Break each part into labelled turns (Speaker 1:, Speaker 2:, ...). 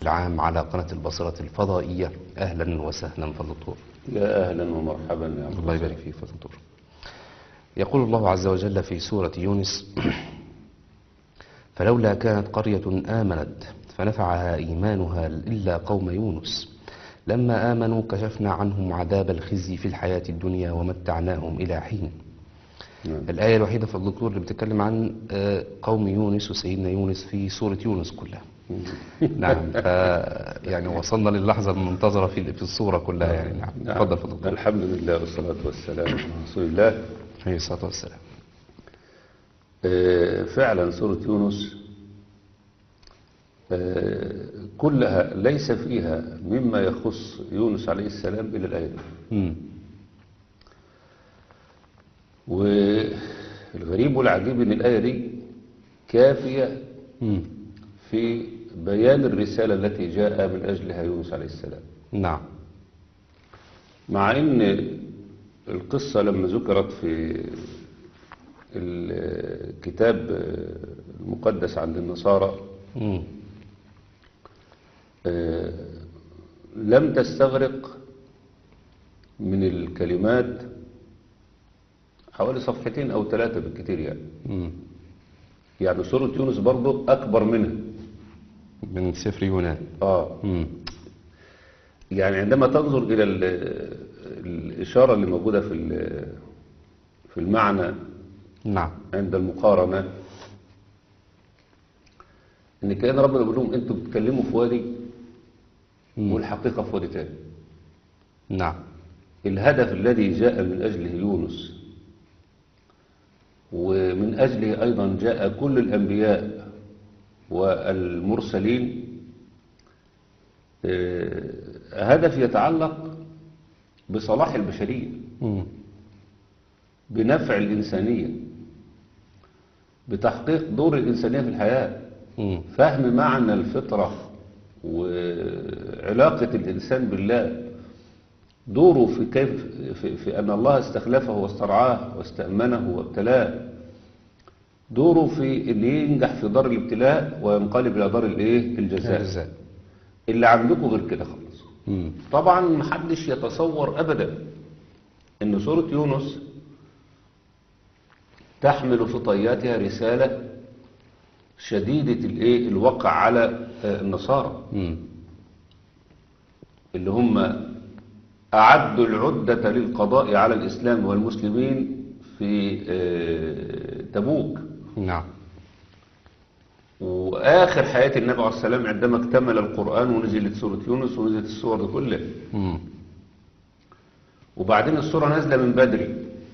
Speaker 1: العام على قناة البصرة الفضائية أهلا وسهلا فضل الدكتور
Speaker 2: يا أهلا ومرحبا يا عبد
Speaker 1: الله يبارك فيك فضل الدكتور يقول الله عز وجل في سورة يونس فلولا كانت قرية آمنت فنفعها إيمانها إلا قوم يونس لما آمنوا كشفنا عنهم عذاب الخزي في الحياة الدنيا ومتعناهم إلى حين
Speaker 2: نعم.
Speaker 1: الآية الوحيدة في الدكتور اللي بتتكلم عن آه، قوم يونس وسيدنا يونس في سورة يونس كلها نعم ف يعني وصلنا للحظة المنتظرة في في الصورة كلها يعني نعم
Speaker 2: نعم.
Speaker 1: تفضل فضل الدكتور
Speaker 2: الحمد لله والصلاة والسلام على رسول الله
Speaker 1: عليه الصلاة والسلام
Speaker 2: آه، فعلا سورة يونس آه، كلها ليس فيها مما يخص يونس عليه السلام إلى الآية دي.
Speaker 1: مم.
Speaker 2: والغريب والعجيب ان الآية دي كافية
Speaker 1: مم.
Speaker 2: في بيان الرسالة التي جاء من أجلها يونس عليه السلام
Speaker 1: نعم
Speaker 2: مع ان القصة لما ذكرت في الكتاب المقدس عند النصارى
Speaker 1: مم.
Speaker 2: آه، لم تستغرق من الكلمات حوالي صفحتين أو ثلاثة بالكثير يعني
Speaker 1: مم.
Speaker 2: يعني سورة يونس برضو أكبر منها
Speaker 1: من سفر يونان
Speaker 2: آه
Speaker 1: مم.
Speaker 2: يعني عندما تنظر إلى ال- الإشارة اللي موجودة في ال- في المعنى
Speaker 1: نعم
Speaker 2: عند المقارنة إن كأن ربنا بيقول لهم أنتوا بتتكلموا في وادي
Speaker 1: مم.
Speaker 2: والحقيقة في وادي تاني
Speaker 1: نعم
Speaker 2: الهدف الذي جاء من أجله يونس ومن أجله أيضا جاء كل الأنبياء والمرسلين آه، هدف يتعلق بصلاح البشرية
Speaker 1: مم.
Speaker 2: بنفع الإنسانية بتحقيق دور الإنسانية في الحياة
Speaker 1: مم.
Speaker 2: فهم معنى الفطرة وعلاقة الإنسان بالله دوره في كيف في, في أن الله استخلفه واسترعاه واستأمنه وابتلاه دوره في أن ينجح في دار الابتلاء وينقلب إلى دار الإيه الجزاء
Speaker 1: الجزاء.
Speaker 2: اللي عندكم غير كده خالص
Speaker 1: مم.
Speaker 2: طبعا محدش يتصور أبدا أن سورة يونس تحمل في طياتها رسالة شديدة الإيه الوقع على آه، النصارى
Speaker 1: مم.
Speaker 2: اللي هم أعدوا العدة للقضاء على الإسلام والمسلمين في آه، تبوك
Speaker 1: نعم
Speaker 2: وآخر حياة النبي عليه السلام عندما اكتمل القرآن ونزلت سورة يونس ونزلت السور دي كلها
Speaker 1: مم.
Speaker 2: وبعدين السورة نازلة من بدري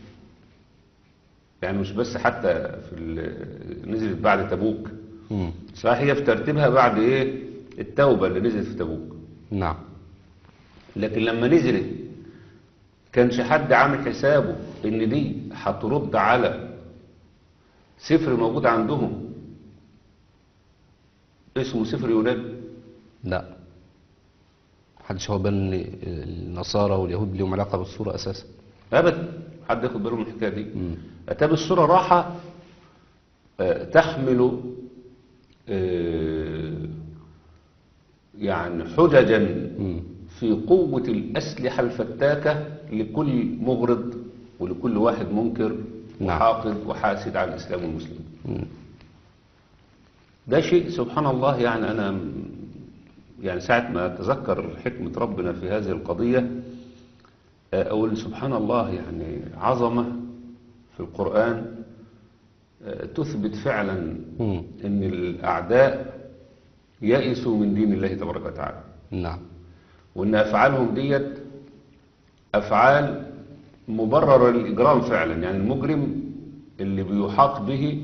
Speaker 2: يعني مش بس حتى في ال- نزلت بعد تبوك
Speaker 1: مم.
Speaker 2: صحيح هي في ترتيبها بعد ايه التوبة اللي نزلت في تبوك
Speaker 1: نعم
Speaker 2: لكن لما نزلت كانش حد عامل حسابه ان دي هترد على سفر موجود عندهم اسمه سفر يونان
Speaker 1: لا محدش هو بان إن النصارى واليهود لهم علاقة بالصورة أساسا
Speaker 2: ابدا حد ياخد باله من الحكايه دي
Speaker 1: مم.
Speaker 2: اتى بالصوره راحه آه، تحمل آه، يعني حججا
Speaker 1: مم.
Speaker 2: في قوة الأسلحة الفتاكة لكل مغرض ولكل واحد منكر
Speaker 1: نعم.
Speaker 2: وحاقد وحاسد على الإسلام والمسلمين
Speaker 1: مم.
Speaker 2: ده شيء سبحان الله يعني أنا م- يعني ساعة ما أتذكر حكمة ربنا في هذه القضية آه، أقول سبحان الله يعني عظمة في القرآن آه، تثبت فعلا
Speaker 1: مم.
Speaker 2: أن الأعداء يئسوا من دين الله تبارك وتعالى
Speaker 1: نعم
Speaker 2: وأن أفعالهم ديت أفعال مبررة للإجرام فعلا يعني المجرم اللي بيحاط به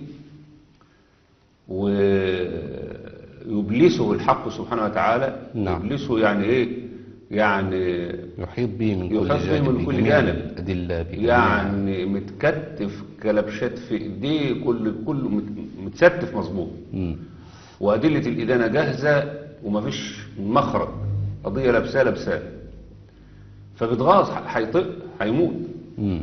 Speaker 2: ويبلسه الحق سبحانه وتعالى
Speaker 1: نعم.
Speaker 2: يبلسه يعني إيه يعني
Speaker 1: يحيط به من كل
Speaker 2: يحيط به
Speaker 1: جانب
Speaker 2: من كل
Speaker 1: بجميع
Speaker 2: جانب.
Speaker 1: الأدلة بجميع
Speaker 2: يعني متكتف كلبشات في ايديه كل كله مت- متستف مظبوط
Speaker 1: مم.
Speaker 2: وأدلة الإدانة جاهزة ومفيش مخرج قضية لابساه لابساه فبتغاظ ح- هيطق هيموت
Speaker 1: مم.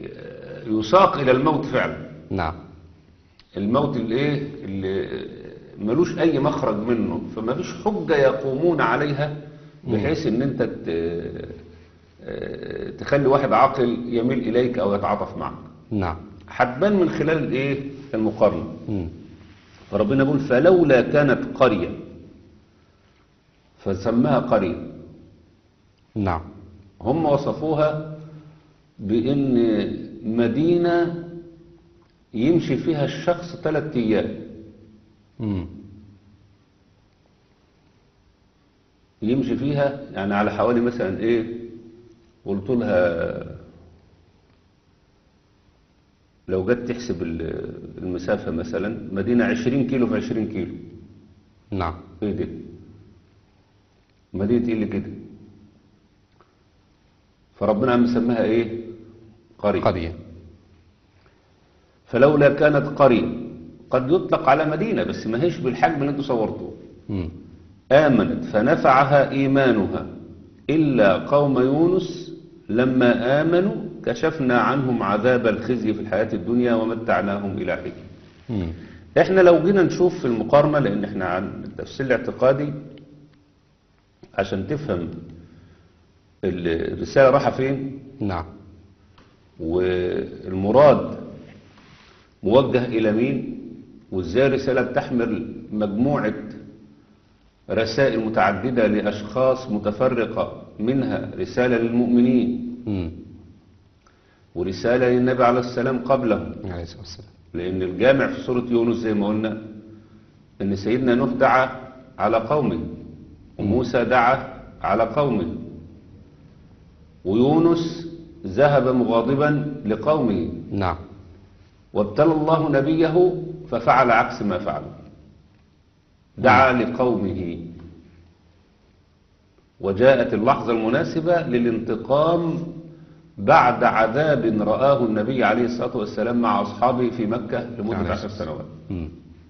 Speaker 2: يساق إلى الموت فعلا
Speaker 1: نعم
Speaker 2: الموت الايه اللي ملوش أي مخرج منه فما فيش حجة يقومون عليها بحيث إن أنت ت- آه، تخلي واحد عاقل يميل إليك أو يتعاطف معك
Speaker 1: نعم
Speaker 2: هتبان من خلال الإيه المقارنة
Speaker 1: مم.
Speaker 2: فربنا يقول فلولا كانت قرية فسماها قرية
Speaker 1: نعم
Speaker 2: هم وصفوها بأن مدينة يمشي فيها الشخص ثلاث أيام
Speaker 1: مم.
Speaker 2: يمشي فيها يعني على حوالي مثلا ايه قلت لها لو جت تحسب ال- المسافة مثلا مدينة 20 كيلو في 20 كيلو
Speaker 1: نعم
Speaker 2: ايه ده مدينة ايه اللي كده فربنا عم مسميها ايه قرية
Speaker 1: قرية
Speaker 2: فلولا كانت قرية قد يطلق على مدينة بس ما هيش بالحجم اللي انتوا صورتوه
Speaker 1: مم.
Speaker 2: آمنت فنفعها إيمانها إلا قوم يونس لما آمنوا كشفنا عنهم عذاب الخزي في الحياة الدنيا ومتعناهم إلى حين
Speaker 1: مم.
Speaker 2: احنا لو جينا نشوف في المقارنة لأن احنا عن التفسير الاعتقادي عشان تفهم ال- الرسالة رايحة فين
Speaker 1: نعم
Speaker 2: والمراد موجه إلى مين وإزاي الرسالة بتحمل مجموعة رسائل متعددة لأشخاص متفرقة منها رسالة للمؤمنين
Speaker 1: مم.
Speaker 2: ورسالة للنبي عليه السلام قبله
Speaker 1: عليه الصلاة والسلام
Speaker 2: لأن الجامع في سورة يونس زي ما قلنا أن سيدنا نوح دعا على قومه وموسى دعا على قومه ويونس ذهب مغاضبا لقومه
Speaker 1: نعم
Speaker 2: وابتلى الله نبيه ففعل عكس ما فعل دعا لقومه وجاءت اللحظة المناسبة للانتقام بعد عذاب رآه النبي عليه الصلاة والسلام مع أصحابه في مكة
Speaker 1: عليه
Speaker 2: لمدة عشر
Speaker 1: الصلاة
Speaker 2: سنوات
Speaker 1: مم.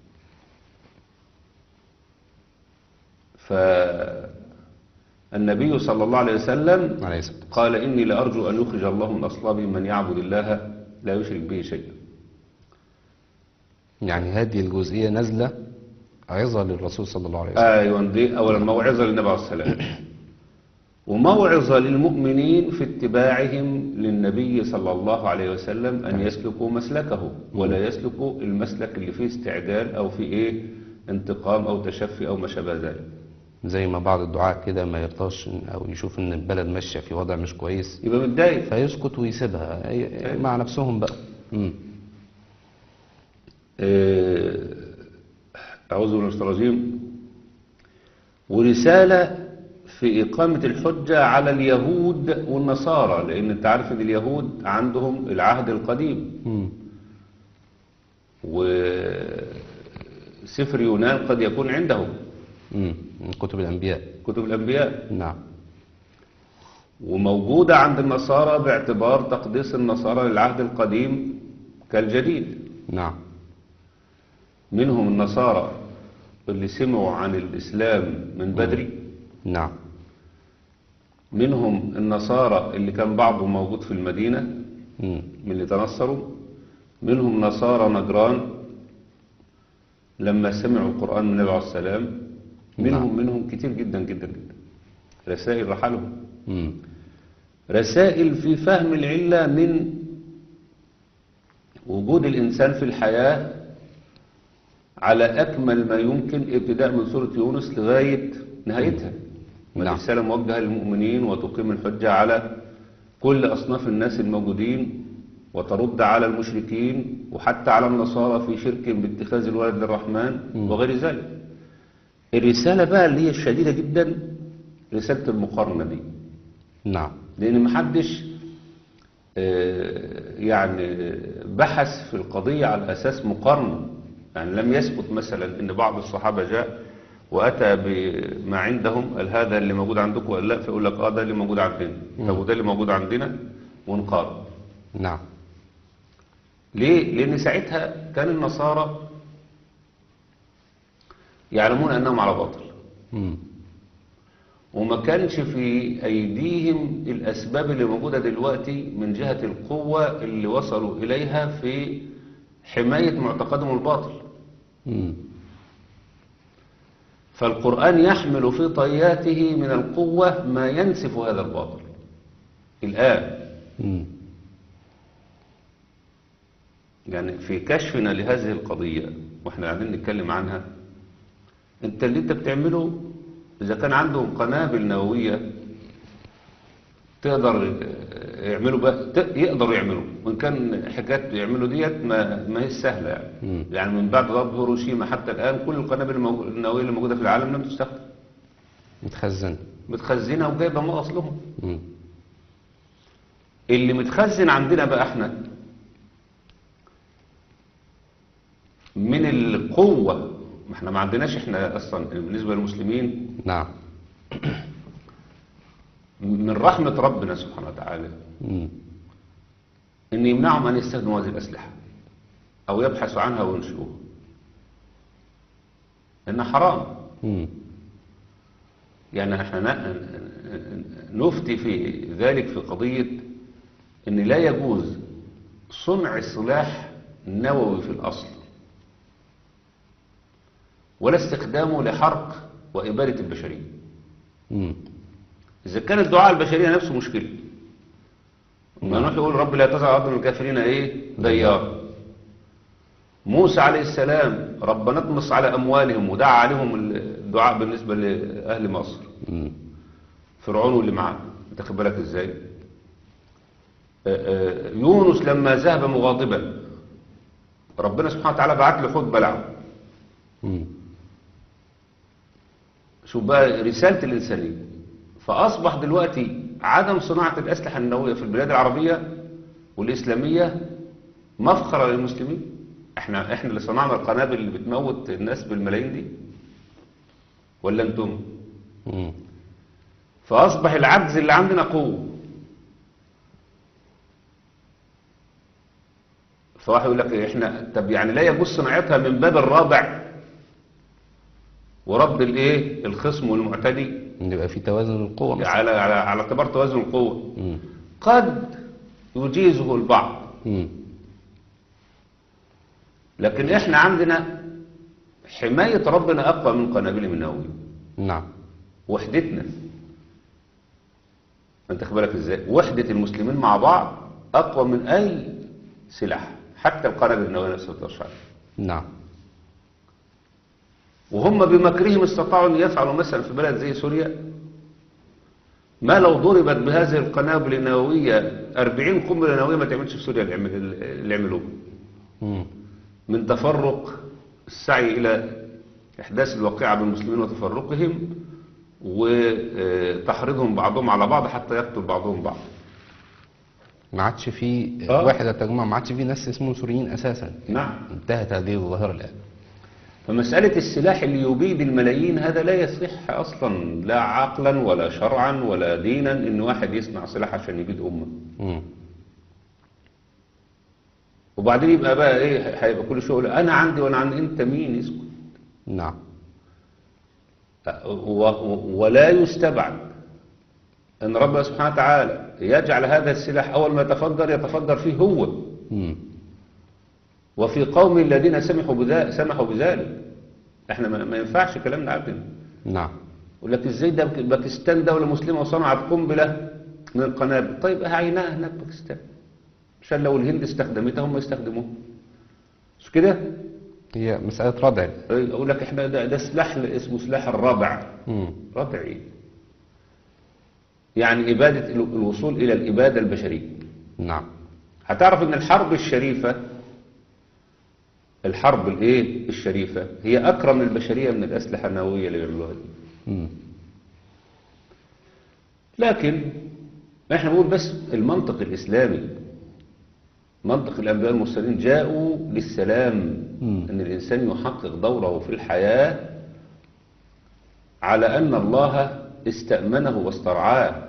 Speaker 2: فالنبي صلى الله عليه وسلم
Speaker 1: عليه الصلاة والسلام
Speaker 2: قال إني لأرجو أن يخرج الله من أصلابهم من يعبد الله لا يشرك به شيئا
Speaker 1: يعني هذه الجزئية نازلة عظة للرسول صلى الله عليه وسلم
Speaker 2: ايوه دي اولا موعظه للنبي عليه السلام وموعظه للمؤمنين في اتباعهم للنبي صلى الله عليه وسلم ان يسلكوا مسلكه ولا يسلكوا المسلك اللي فيه استعجال او فيه ايه انتقام او تشفي او ما شابه ذلك
Speaker 1: زي ما بعض الدعاء كده ما يرضاش إن- او يشوف ان البلد ماشية في وضع مش كويس
Speaker 2: يبقى متضايق
Speaker 1: فيسكت ويسيبها أي- مع نفسهم بقى مم.
Speaker 2: آه، أعوذ بالله من الشيطان الرجيم ورسالة في إقامة الحجة على اليهود والنصارى لأن أنت عارف أن اليهود عندهم العهد القديم
Speaker 1: مم.
Speaker 2: وسفر يونان قد يكون عندهم
Speaker 1: مم. من كتب الأنبياء
Speaker 2: كتب الأنبياء
Speaker 1: نعم
Speaker 2: وموجودة عند النصارى باعتبار تقديس النصارى للعهد القديم كالجديد
Speaker 1: نعم
Speaker 2: منهم النصارى اللي سمعوا عن الإسلام من بدري
Speaker 1: نعم
Speaker 2: منهم النصارى اللي كان بعضهم موجود في المدينة
Speaker 1: مم.
Speaker 2: من اللي تنصروا منهم نصارى نجران لما سمعوا القرآن من النبي عليه السلام منهم منهم كتير جدا جدا جدا رسائل رحلهم
Speaker 1: مم.
Speaker 2: رسائل في فهم العلة من وجود الإنسان في الحياة على أكمل ما يمكن ابتداء من سورة يونس لغاية نهايتها ما
Speaker 1: نعم.
Speaker 2: الرسالة موجهة للمؤمنين وتقيم الحجة على كل أصناف الناس الموجودين وترد على المشركين وحتى على النصارى في شرك باتخاذ الولد للرحمن وغير ذلك الرسالة بقى اللي هي الشديدة جدا رسالة المقارنة دي
Speaker 1: نعم
Speaker 2: لأن محدش آه، يعني بحث في القضية على أساس مقارنة يعني لم يثبت مثلا أن بعض الصحابة جاء وأتى بما عندهم قال هذا اللي موجود عندكم ولا لا فيقول لك آه ده اللي موجود عندنا طب وده اللي موجود عندنا ونقارن
Speaker 1: نعم
Speaker 2: ليه؟ لأن ساعتها كان النصارى يعلمون أنهم على باطل
Speaker 1: مم.
Speaker 2: وما كانش في أيديهم الأسباب اللي موجودة دلوقتي من جهة القوة اللي وصلوا إليها في حماية معتقدهم الباطل
Speaker 1: مم.
Speaker 2: فالقرآن يحمل في طياته من القوة ما ينسف هذا الباطل الآن
Speaker 1: مم.
Speaker 2: يعني في كشفنا لهذه القضية واحنا قاعدين نتكلم عنها انت اللي انت بتعمله اذا كان عندهم قنابل نووية تقدر يعملوا بقى ت- يقدروا يعملوا وان كان حكايات يعملوا ديت ما ما هي سهلة يعني
Speaker 1: مم.
Speaker 2: يعني من بعد ضرب هيروشيما حتى الان كل القنابل الموجو- النووية اللي موجودة في العالم لم تستخدم
Speaker 1: متخزن
Speaker 2: متخزنة وجايبة ما اصلهم
Speaker 1: مم.
Speaker 2: اللي متخزن عندنا بقى احنا من القوة ما احنا ما عندناش احنا اصلا بالنسبة للمسلمين
Speaker 1: نعم
Speaker 2: من رحمة ربنا سبحانه وتعالى
Speaker 1: مم.
Speaker 2: ان يمنعهم ان يستخدموا هذه الاسلحة او يبحثوا عنها وينشئوها انها حرام
Speaker 1: مم.
Speaker 2: يعني احنا ن- نفتي في ذلك في قضية ان لا يجوز صنع سلاح نووي في الاصل ولا استخدامه لحرق وإبادة البشرية
Speaker 1: مم.
Speaker 2: إذا كان الدعاء البشرية نفسه مشكلة ما نروح يقول رب لا تزع أرض من الكافرين إيه ديار موسى عليه السلام ربنا اطمس على أموالهم ودعا عليهم الدعاء بالنسبة لأهل مصر
Speaker 1: مم.
Speaker 2: فرعون واللي معاه انت خد بالك ازاي آه، آه، يونس لما ذهب مغاضبا ربنا سبحانه وتعالى بعت له حوت بلعه
Speaker 1: مم.
Speaker 2: شوف بقى رسالة الإنسانية فأصبح دلوقتي عدم صناعة الأسلحة النووية في البلاد العربية والإسلامية مفخرة للمسلمين احنا احنا اللي صنعنا القنابل اللي بتموت الناس بالملايين دي ولا انتم
Speaker 1: مم.
Speaker 2: فأصبح العجز اللي عندنا قوة فواحد يقول لك احنا طب يعني لا يجوز صناعتها من باب الرابع ورد الايه الخصم والمعتدي
Speaker 1: إن يبقى في توازن القوة مثلا
Speaker 2: على على على اعتبار توازن القوة
Speaker 1: مم.
Speaker 2: قد يجيزه البعض
Speaker 1: مم.
Speaker 2: لكن احنا عندنا حماية ربنا أقوى من قنابلهم النووية
Speaker 1: نعم
Speaker 2: وحدتنا انت خد بالك ازاي وحدة المسلمين مع بعض أقوى من أي سلاح حتى القنابل النووية نفسها بترشح
Speaker 1: نعم
Speaker 2: وهم بمكرهم استطاعوا أن يفعلوا مثلا في بلد زي سوريا ما لو ضربت بهذه القنابل النووية 40 قنبلة نووية ما تعملش في سوريا اللي عمل- اللي عملوه
Speaker 1: مم.
Speaker 2: من تفرق السعي إلى إحداث الواقعة بالمسلمين وتفرقهم وتحريضهم بعضهم على بعض حتى يقتل بعضهم بعض
Speaker 1: ما عادش في
Speaker 2: آه.
Speaker 1: وحدة تجمع ما عادش في ناس اسمهم سوريين أساسا
Speaker 2: نعم
Speaker 1: انتهت هذه الظاهرة الآن
Speaker 2: فمسألة السلاح اللي يبيد الملايين هذا لا يصح أصلا لا عقلا ولا شرعا ولا دينا إن واحد يصنع سلاح عشان يبيد أمة
Speaker 1: مم.
Speaker 2: وبعدين يبقى بقى إيه هيبقى كل شغل أنا عندي وأنا عندي أنت مين اسكت
Speaker 1: نعم
Speaker 2: و- و- ولا يستبعد أن ربنا سبحانه وتعالى يجعل هذا السلاح أول ما يتفجر يتفجر فيه هو
Speaker 1: مم.
Speaker 2: وفي قوم الذين سمحوا بذلك سمحوا بذلك احنا ما ما ينفعش كلامنا عندنا
Speaker 1: نعم
Speaker 2: يقول لك ازاي ده باكستان دولة مسلمة وصنعت قنبلة من القنابل طيب هعيناها هناك باكستان عشان لو الهند استخدمتها هم يستخدموها مش كده
Speaker 1: هي مسألة ردع
Speaker 2: يقول لك احنا ده, ده سلاح اسمه سلاح الردع
Speaker 1: مم.
Speaker 2: ردع ايه يعني إبادة ال- الوصول إلى الإبادة البشرية
Speaker 1: نعم
Speaker 2: هتعرف ان الحرب الشريفة الحرب الايه الشريفة هي اكرم البشرية من الاسلحة النووية اللي بيعملوها دي
Speaker 1: مم.
Speaker 2: لكن احنا بنقول بس المنطق الاسلامي منطق الانبياء المرسلين جاءوا للسلام
Speaker 1: مم.
Speaker 2: ان الانسان يحقق دوره في الحياة على ان الله استأمنه واسترعاه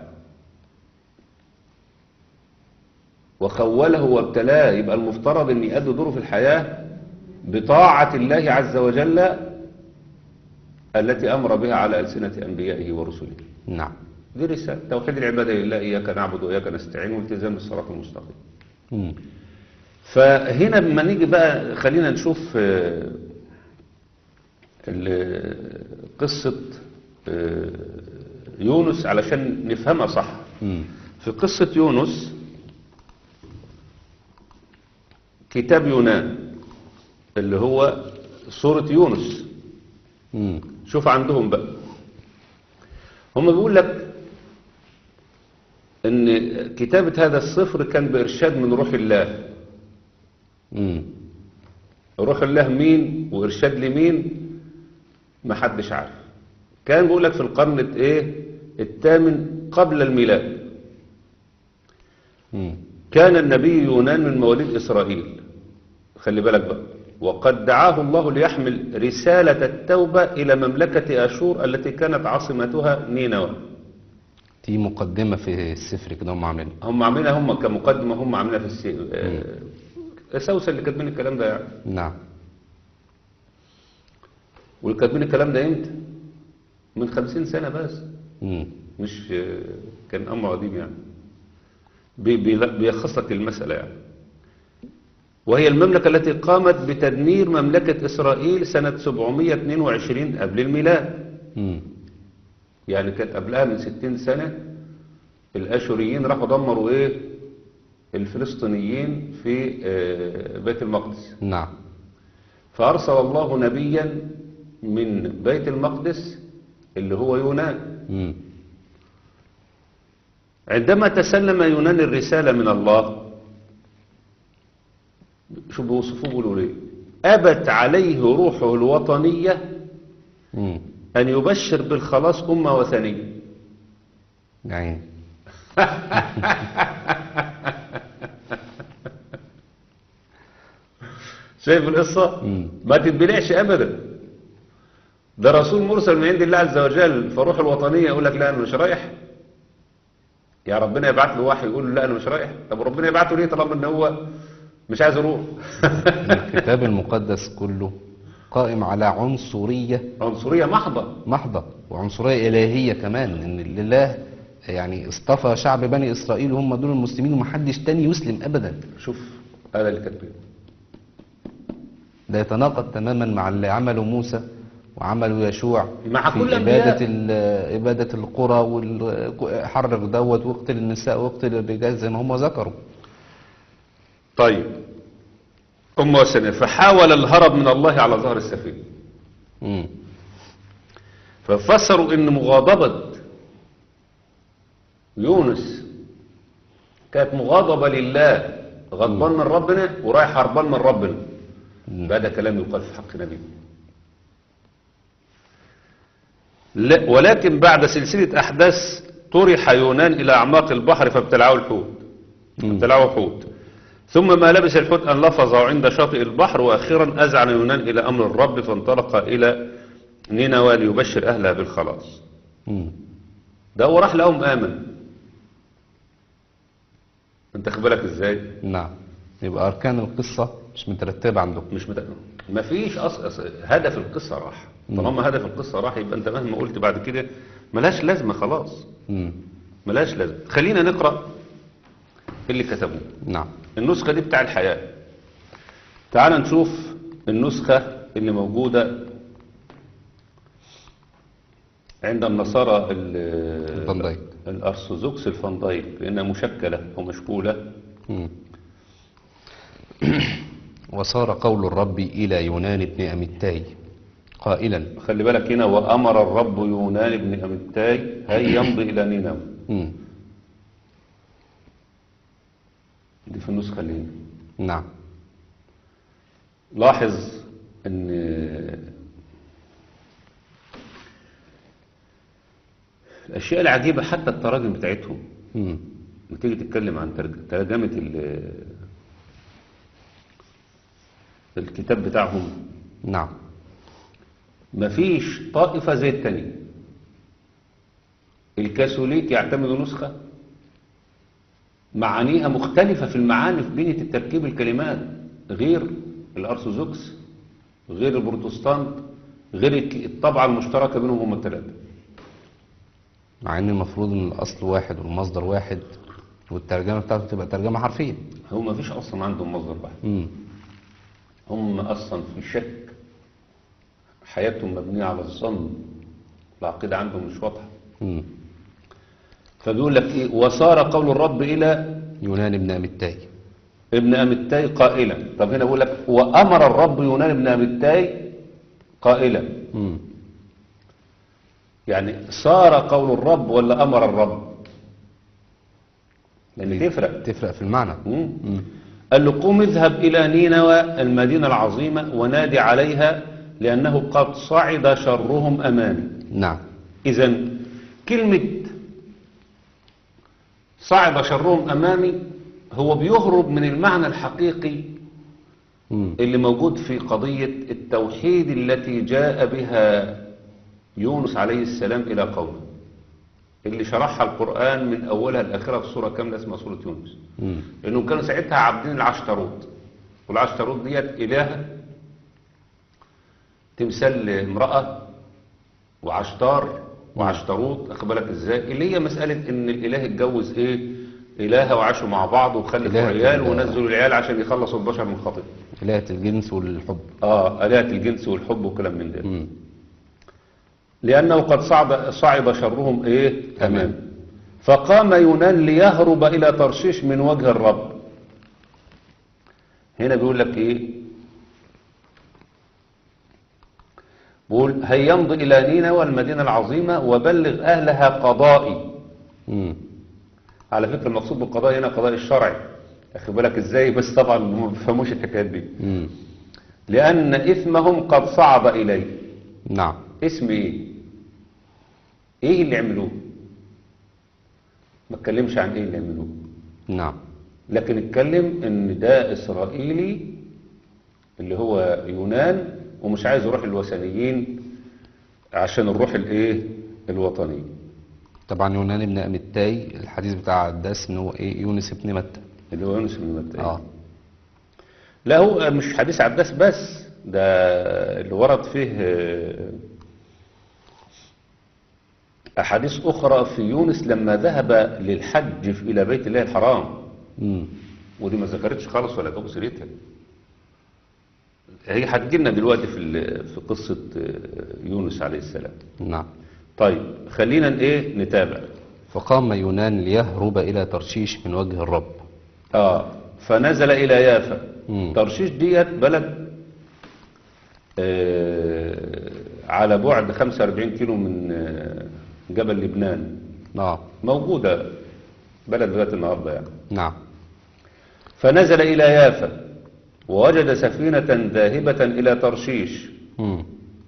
Speaker 2: وخوله وابتلاه يبقى المفترض ان يأدي دوره في الحياة بطاعة الله عز وجل التي أمر بها على ألسنة أنبيائه ورسله
Speaker 1: نعم
Speaker 2: دي رسالة توحيد العبادة لله إياك نعبد وإياك نستعين والتزام بالصراط المستقيم
Speaker 1: مم.
Speaker 2: فهنا لما نيجي بقى خلينا نشوف آه، ال- قصة آه، يونس علشان نفهمها صح
Speaker 1: مم.
Speaker 2: في قصة يونس كتاب يونان اللي هو سورة يونس
Speaker 1: مم.
Speaker 2: شوف عندهم بقى هم بيقول لك ان كتابة هذا الصفر كان بإرشاد من روح الله
Speaker 1: مم.
Speaker 2: روح الله مين وإرشاد لمين ما حدش عارف كان بيقول لك في القرن ايه الثامن قبل الميلاد
Speaker 1: مم.
Speaker 2: كان النبي يونان من مواليد إسرائيل خلي بالك بقى وقد دعاه الله ليحمل رسالة التوبة إلى مملكة أشور التي كانت عاصمتها نينوى
Speaker 1: دي مقدمة في السفر كده هم عاملين
Speaker 2: هم عاملينها هم كمقدمة هم عاملينها في السي... آه، سوسة اللي كاتبين الكلام ده يعني
Speaker 1: نعم
Speaker 2: واللي كاتبين الكلام ده امتى من خمسين سنة بس
Speaker 1: مم.
Speaker 2: مش آه، كان أمر قديم يعني بي- بي- بيلخص لك المسألة يعني وهي المملكة التي قامت بتدمير مملكة إسرائيل سنة 722 قبل الميلاد
Speaker 1: مم.
Speaker 2: يعني كانت قبلها من 60 سنة الأشوريين راحوا دمروا إيه الفلسطينيين في آه، بيت المقدس
Speaker 1: نعم
Speaker 2: فأرسل الله نبيا من بيت المقدس اللي هو يونان
Speaker 1: مم.
Speaker 2: عندما تسلم يونان الرسالة من الله شو بيوصفوه بيقولوا ليه أبت عليه روحه الوطنية
Speaker 1: مم.
Speaker 2: أن يبشر بالخلاص أمة وثنية
Speaker 1: يعني
Speaker 2: شايف القصة
Speaker 1: مم.
Speaker 2: ما تتبلعش أبدا ده رسول مرسل من عند الله عز وجل فروح الوطنية يقول لك لا أنا مش رايح يا ربنا يبعت له وحي يقول له لا أنا مش رايح طب ربنا يبعته ليه طالما إن هو مش عايز يروح
Speaker 1: الكتاب المقدس كله قائم على عنصرية
Speaker 2: عنصرية محضة
Speaker 1: محضة وعنصرية إلهية كمان إن الإله يعني اصطفى شعب بني إسرائيل وهم دول المسلمين ومحدش تاني يسلم أبدا
Speaker 2: شوف هذا اللي كاتبين
Speaker 1: ده يتناقض تماما مع اللي عمله موسى وعمله يشوع
Speaker 2: مع
Speaker 1: في
Speaker 2: كل
Speaker 1: عبادة,
Speaker 2: الأنبياء.
Speaker 1: ال- عبادة القرى وحرر دوت واقتل النساء واقتل الرجال زي ما هم ذكروا
Speaker 2: طيب أم وسنة فحاول الهرب من الله على ظهر السفينة
Speaker 1: مم.
Speaker 2: ففسروا ان مغاضبة يونس كانت مغاضبة لله غضبان من ربنا ورايح هربان من ربنا هذا كلام يقال في حق نبي لا ولكن بعد سلسلة أحداث طرح يونان إلى أعماق البحر فابتلعه الحوت ابتلعه حوت ثم ما لبس الحوت أن لفظه عند شاطئ البحر وأخيرا أذعن يونان إلى أمر الرب فانطلق إلى نينوى ليبشر أهلها بالخلاص
Speaker 1: مم.
Speaker 2: ده هو راح لهم آمن انت خد بالك ازاي
Speaker 1: نعم يبقى أركان القصة مش مترتبة عندكم
Speaker 2: مش مت... ما فيش أص... أص... هدف القصة راح طالما هدف القصة راح يبقى انت مهما قلت بعد كده ملاش لازمة خلاص
Speaker 1: مم.
Speaker 2: ملاش لازمة خلينا نقرأ اللي كتبوه
Speaker 1: نعم
Speaker 2: النسخة دي بتاع الحياة تعال نشوف النسخة اللي موجودة عند النصارى ال-
Speaker 1: الفان
Speaker 2: الأرثوذكس الفندايك لأنها مشكلة ومشكولة
Speaker 1: مم. وصار قول الرب إلى يونان ابن أمتاي قائلا
Speaker 2: خلي بالك هنا وأمر الرب يونان بن أمتاي هي يمضي إلى نينوى
Speaker 1: مم.
Speaker 2: دي في النسخة اللي هنا
Speaker 1: نعم
Speaker 2: لاحظ ان الاشياء العجيبة حتى التراجم بتاعتهم
Speaker 1: مم.
Speaker 2: لما تيجي تتكلم عن ترج- ترجمة ال- الكتاب بتاعهم
Speaker 1: نعم
Speaker 2: مفيش طائفة زي التانية الكاثوليك يعتمدوا نسخة معانيها مختلفة في المعاني في بنية التركيب الكلمات غير الأرثوذكس غير البروتستانت غير الك- الطبعة المشتركة بينهم هم الثلاثة
Speaker 1: مع ان المفروض ان الاصل واحد والمصدر واحد والترجمة بتاعته تبقى ترجمة حرفية
Speaker 2: هو ما فيش أصلا عندهم مصدر واحد
Speaker 1: مم.
Speaker 2: هم أصلا في شك حياتهم مبنية على الظن العقيدة عندهم مش واضحة
Speaker 1: مم.
Speaker 2: فبيقول لك ايه وصار قول الرب الى
Speaker 1: يونان بن أمتاي
Speaker 2: ابن امتاي قائلا طب هنا بيقول لك وامر الرب يونان ابن امتاي قائلا
Speaker 1: مم.
Speaker 2: يعني صار قول الرب ولا امر الرب لان تفرق
Speaker 1: تفرق في المعنى
Speaker 2: مم.
Speaker 1: مم.
Speaker 2: قال له قم اذهب الى نينوى المدينه العظيمه ونادي عليها لانه قد صعد شرهم امامي
Speaker 1: نعم
Speaker 2: إذا كلمة صعد شرهم أمامي هو بيهرب من المعنى الحقيقي
Speaker 1: مم.
Speaker 2: اللي موجود في قضية التوحيد التي جاء بها يونس عليه السلام إلى قومه اللي شرحها القرآن من أولها لآخرها في سورة كاملة اسمها سورة يونس
Speaker 1: مم.
Speaker 2: لأنهم كانوا ساعتها عابدين العشتروت والعشتروت ديت إلهة تمثال امرأة وعشتار وعشتروت أخد بالك ازاي اللي هي مسألة ان الإله اتجوز ايه إلهة وعاشوا مع بعض وخلفوا
Speaker 1: إلهة
Speaker 2: عيال
Speaker 1: ال-
Speaker 2: ونزلوا العيال عشان يخلصوا البشر من خطيئة
Speaker 1: إلهة الجنس والحب
Speaker 2: اه آلهة الجنس والحب وكلام من ده
Speaker 1: مم.
Speaker 2: لأنه قد صعد صعد شرهم ايه
Speaker 1: تمام.
Speaker 2: أمام فقام يونان ليهرب إلى ترشيش من وجه الرب هنا بيقول لك ايه بيقول هيا يمضي إلى نينوى المدينة العظيمة وبلغ أهلها قضائي
Speaker 1: مم.
Speaker 2: على فكرة المقصود بالقضاء هنا قضاء الشرعي أخي بالك إزاي بس طبعا ما بيفهموش الحكايات دي
Speaker 1: مم.
Speaker 2: لأن إثمهم قد صعد إليه
Speaker 1: نعم
Speaker 2: اسم إيه إيه اللي عملوه ما اتكلمش عن إيه اللي عملوه
Speaker 1: نعم
Speaker 2: لكن اتكلم إن ده إسرائيلي اللي هو يونان ومش عايز يروح الوثنيين عشان الروح الإيه الوطني
Speaker 1: طبعا يونان بن أمتاي الحديث بتاع عداس إن هو إيه يونس بن متى
Speaker 2: اللي هو يونس بن متى
Speaker 1: اه
Speaker 2: لا هو مش حديث عباس بس ده اللي ورد فيه آه، أحاديث أخرى في يونس لما ذهب للحج في- إلى بيت الله الحرام
Speaker 1: مم.
Speaker 2: ودي ما ذكرتش خالص ولا جابوا سيرتها هي هتجي لنا دلوقتي في ال- في قصة آه، يونس عليه السلام
Speaker 1: نعم
Speaker 2: طيب خلينا ايه نتابع
Speaker 1: فقام يونان ليهرب إلى ترشيش من وجه الرب
Speaker 2: اه فنزل إلى يافا
Speaker 1: مم.
Speaker 2: ترشيش ديت بلد آه على بعد 45 كيلو من آه جبل لبنان
Speaker 1: اه
Speaker 2: موجودة بلد لغاية النهاردة يعني
Speaker 1: نعم
Speaker 2: فنزل إلى يافا ووجد سفينة ذاهبة إلى ترشيش
Speaker 1: مم.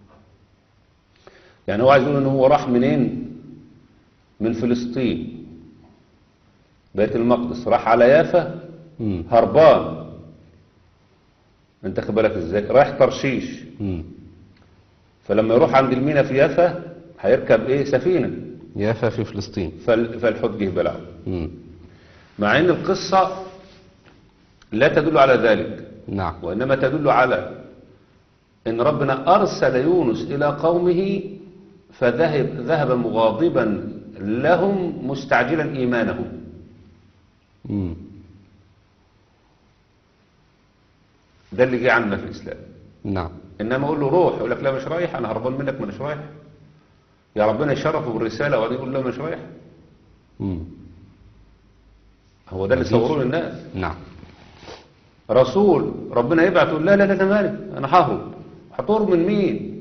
Speaker 2: يعني هو عايز يقول إن هو راح منين من فلسطين بيت المقدس راح على يافا
Speaker 1: مم.
Speaker 2: هربان انت خد بالك ازاي رايح ترشيش
Speaker 1: مم.
Speaker 2: فلما يروح عند المينا في يافا هيركب ايه سفينة
Speaker 1: يافا في فلسطين
Speaker 2: فال- فالحوت جه بلعه
Speaker 1: مم.
Speaker 2: مع ان القصة لا تدل على ذلك
Speaker 1: نعم
Speaker 2: وإنما تدل على أن ربنا أرسل يونس إلى قومه فذهب ذهب مغاضبا لهم مستعجلا إيمانهم
Speaker 1: مم.
Speaker 2: ده اللي جه عندنا في الإسلام
Speaker 1: نعم
Speaker 2: إنما أقول له روح يقول لك لا مش رايح أنا هربان منك ما مش رايح يا ربنا يشرفه بالرسالة وبعدين يقول لا مش رايح
Speaker 1: مم.
Speaker 2: هو ده اللي صوروه للناس
Speaker 1: نعم
Speaker 2: رسول ربنا يبعت يقول لا لا لا أنا مالك أنا ههرب هتهرب من مين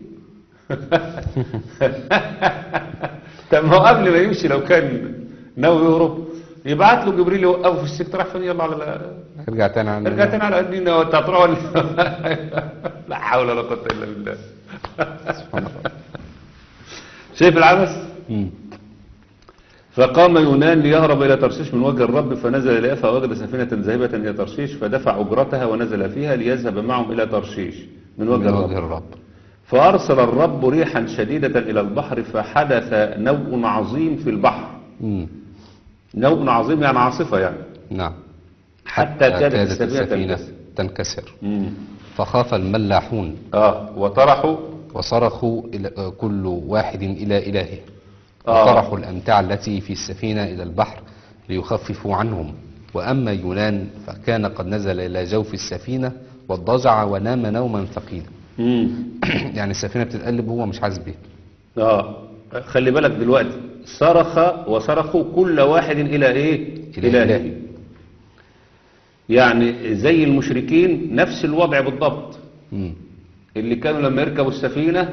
Speaker 2: طب ما هو قبل ما يمشي لو كان ناوي يهرب يبعت له جبريل يوقفه في السكه راح فين يلا على
Speaker 1: ارجع تاني عن
Speaker 2: ارجع تاني على قدينا وانت هتروح ولا لا حول ولا قوه الا بالله
Speaker 1: سبحان الله
Speaker 2: شايف العبث
Speaker 1: مم.
Speaker 2: فقام يونان ليهرب إلى ترشيش من وجه الرب فنزل إلى يافا ووجد سفينة ذاهبة إلى ترشيش فدفع أجرتها ونزل فيها ليذهب معهم إلى ترشيش من وجه
Speaker 1: من
Speaker 2: الرب
Speaker 1: وجه الرب
Speaker 2: فأرسل الرب ريحا شديدة إلى البحر فحدث نوء عظيم في البحر
Speaker 1: مم.
Speaker 2: نوء عظيم يعني عاصفة يعني
Speaker 1: نعم
Speaker 2: حتى كادت السفينة تنكسر.
Speaker 1: تنكسر
Speaker 2: مم.
Speaker 1: فخاف الملاحون
Speaker 2: آه وطرحوا
Speaker 1: وصرخوا إلى كل واحد إلى إلهه
Speaker 2: آه.
Speaker 1: وطرحوا الأمتعة التي في السفينة إلى البحر ليخففوا عنهم وأما يونان فكان قد نزل إلى جوف السفينة واضطجع ونام نوما ثقيلا
Speaker 2: مم.
Speaker 1: يعني السفينة بتتقلب وهو مش حاسس بيها
Speaker 2: آه خلي بالك دلوقتي صرخ وصرخوا كل واحد إلى إيه
Speaker 1: إلى
Speaker 2: إلهه
Speaker 1: إلهه.
Speaker 2: يعني زي المشركين نفس الوضع بالضبط
Speaker 1: مم.
Speaker 2: اللي كانوا لما يركبوا السفينة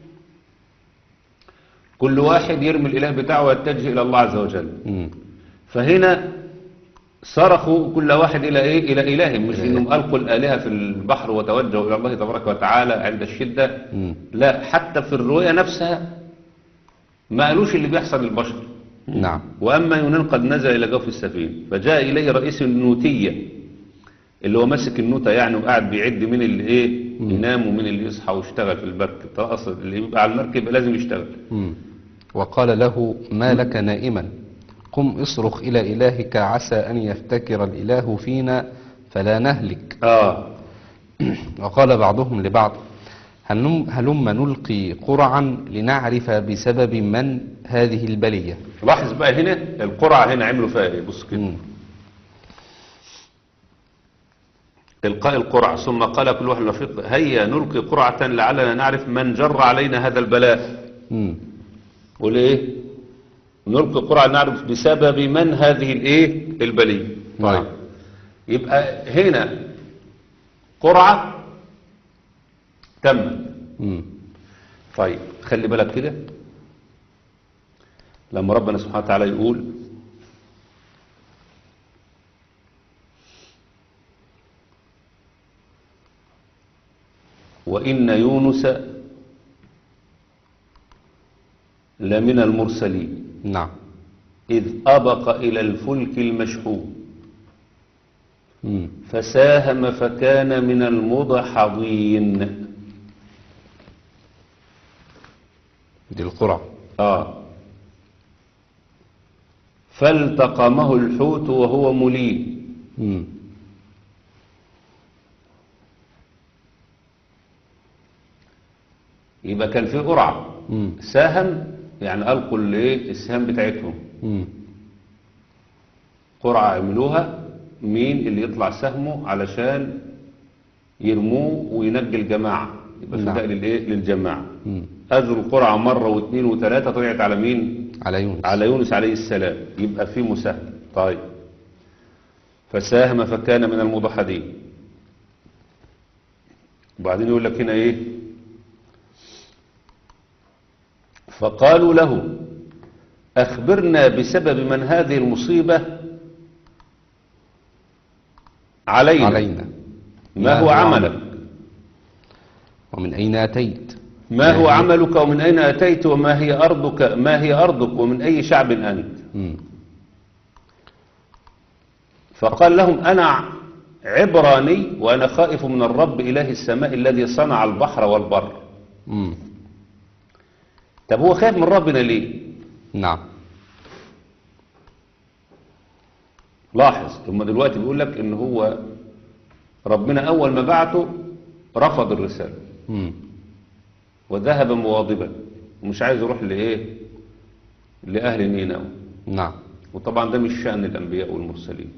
Speaker 2: كل واحد يرمي الإله بتاعه ويتجه إلى الله عز وجل
Speaker 1: مم.
Speaker 2: فهنا صرخوا كل واحد إلى إيه إلى إله مش
Speaker 1: إلى
Speaker 2: إنهم ألقوا الآلهة في البحر وتوجهوا إلى الله تبارك وتعالى عند الشدة
Speaker 1: مم.
Speaker 2: لا حتى في الرؤيا نفسها ما قالوش اللي بيحصل للبشر
Speaker 1: نعم
Speaker 2: وأما يونان قد نزل إلى جوف السفينة فجاء إليه رئيس النوتية اللي هو ماسك النوتة يعني وقاعد بيعد مين اللي إيه ينام ومين اللي يصحى ويشتغل في المركب طبعا أصلا اللي يبقى على المركب يبقى لازم يشتغل
Speaker 1: مم. وقال له ما لك نائما قم اصرخ إلى إلهك عسى أن يفتكر الإله فينا فلا نهلك
Speaker 2: آه
Speaker 1: وقال بعضهم لبعض هلم, هلم نلقي قرعا لنعرف بسبب من هذه البلية
Speaker 2: لاحظ بقى هنا القرعة هنا عملوا فيها إيه بص كده
Speaker 1: مم.
Speaker 2: إلقاء القرعة ثم قال كل واحد رفيق هيا نلقي قرعة لعلنا نعرف من جر علينا هذا البلاء
Speaker 1: مم.
Speaker 2: وليه نلقي قرعة نعرف بسبب من هذه الايه البلية
Speaker 1: نعم.
Speaker 2: طيب يبقى هنا قرعة تمت
Speaker 1: مم.
Speaker 2: طيب خلي بالك كده لما ربنا سبحانه وتعالى يقول وإن يونس لمن المرسلين
Speaker 1: نعم
Speaker 2: إذ أبق إلى الفلك المشحون
Speaker 1: مم.
Speaker 2: فساهم فكان من المضحضين
Speaker 1: دي القرعة
Speaker 2: آه فالتقمه الحوت وهو مليم
Speaker 1: مم.
Speaker 2: يبقى كان في قرعة
Speaker 1: مم.
Speaker 2: ساهم يعني ألقوا الايه السهام بتاعتهم
Speaker 1: مم.
Speaker 2: قرعة عملوها مين اللي يطلع سهمه علشان يرموه وينجي الجماعة يبقى
Speaker 1: نعم.
Speaker 2: فداء للايه للجماعة
Speaker 1: مم.
Speaker 2: أجروا القرعة مرة واثنين وثلاثة طلعت على مين
Speaker 1: على يونس
Speaker 2: على يونس عليه السلام يبقى في مساهمة طيب فساهم فكان من المضحدين وبعدين يقول لك هنا ايه فقالوا له أخبرنا بسبب من هذه المصيبة علينا,
Speaker 1: علينا
Speaker 2: ما هو عملك
Speaker 1: ومن أين أتيت
Speaker 2: ما هو عملك ومن أين أتيت وما هي أرضك ما هي أرضك ومن أي شعب أنت
Speaker 1: مم.
Speaker 2: فقال لهم أنا عبراني وأنا خائف من الرب إله السماء الذي صنع البحر والبر
Speaker 1: مم.
Speaker 2: طب هو خايف من ربنا ليه
Speaker 1: نعم
Speaker 2: لاحظ هم دلوقتي بيقول لك ان هو ربنا اول ما بعته رفض الرسالة
Speaker 1: مم.
Speaker 2: وذهب مواظبا ومش عايز يروح لايه لاهل نينوى
Speaker 1: نعم
Speaker 2: وطبعا ده مش شأن الانبياء والمرسلين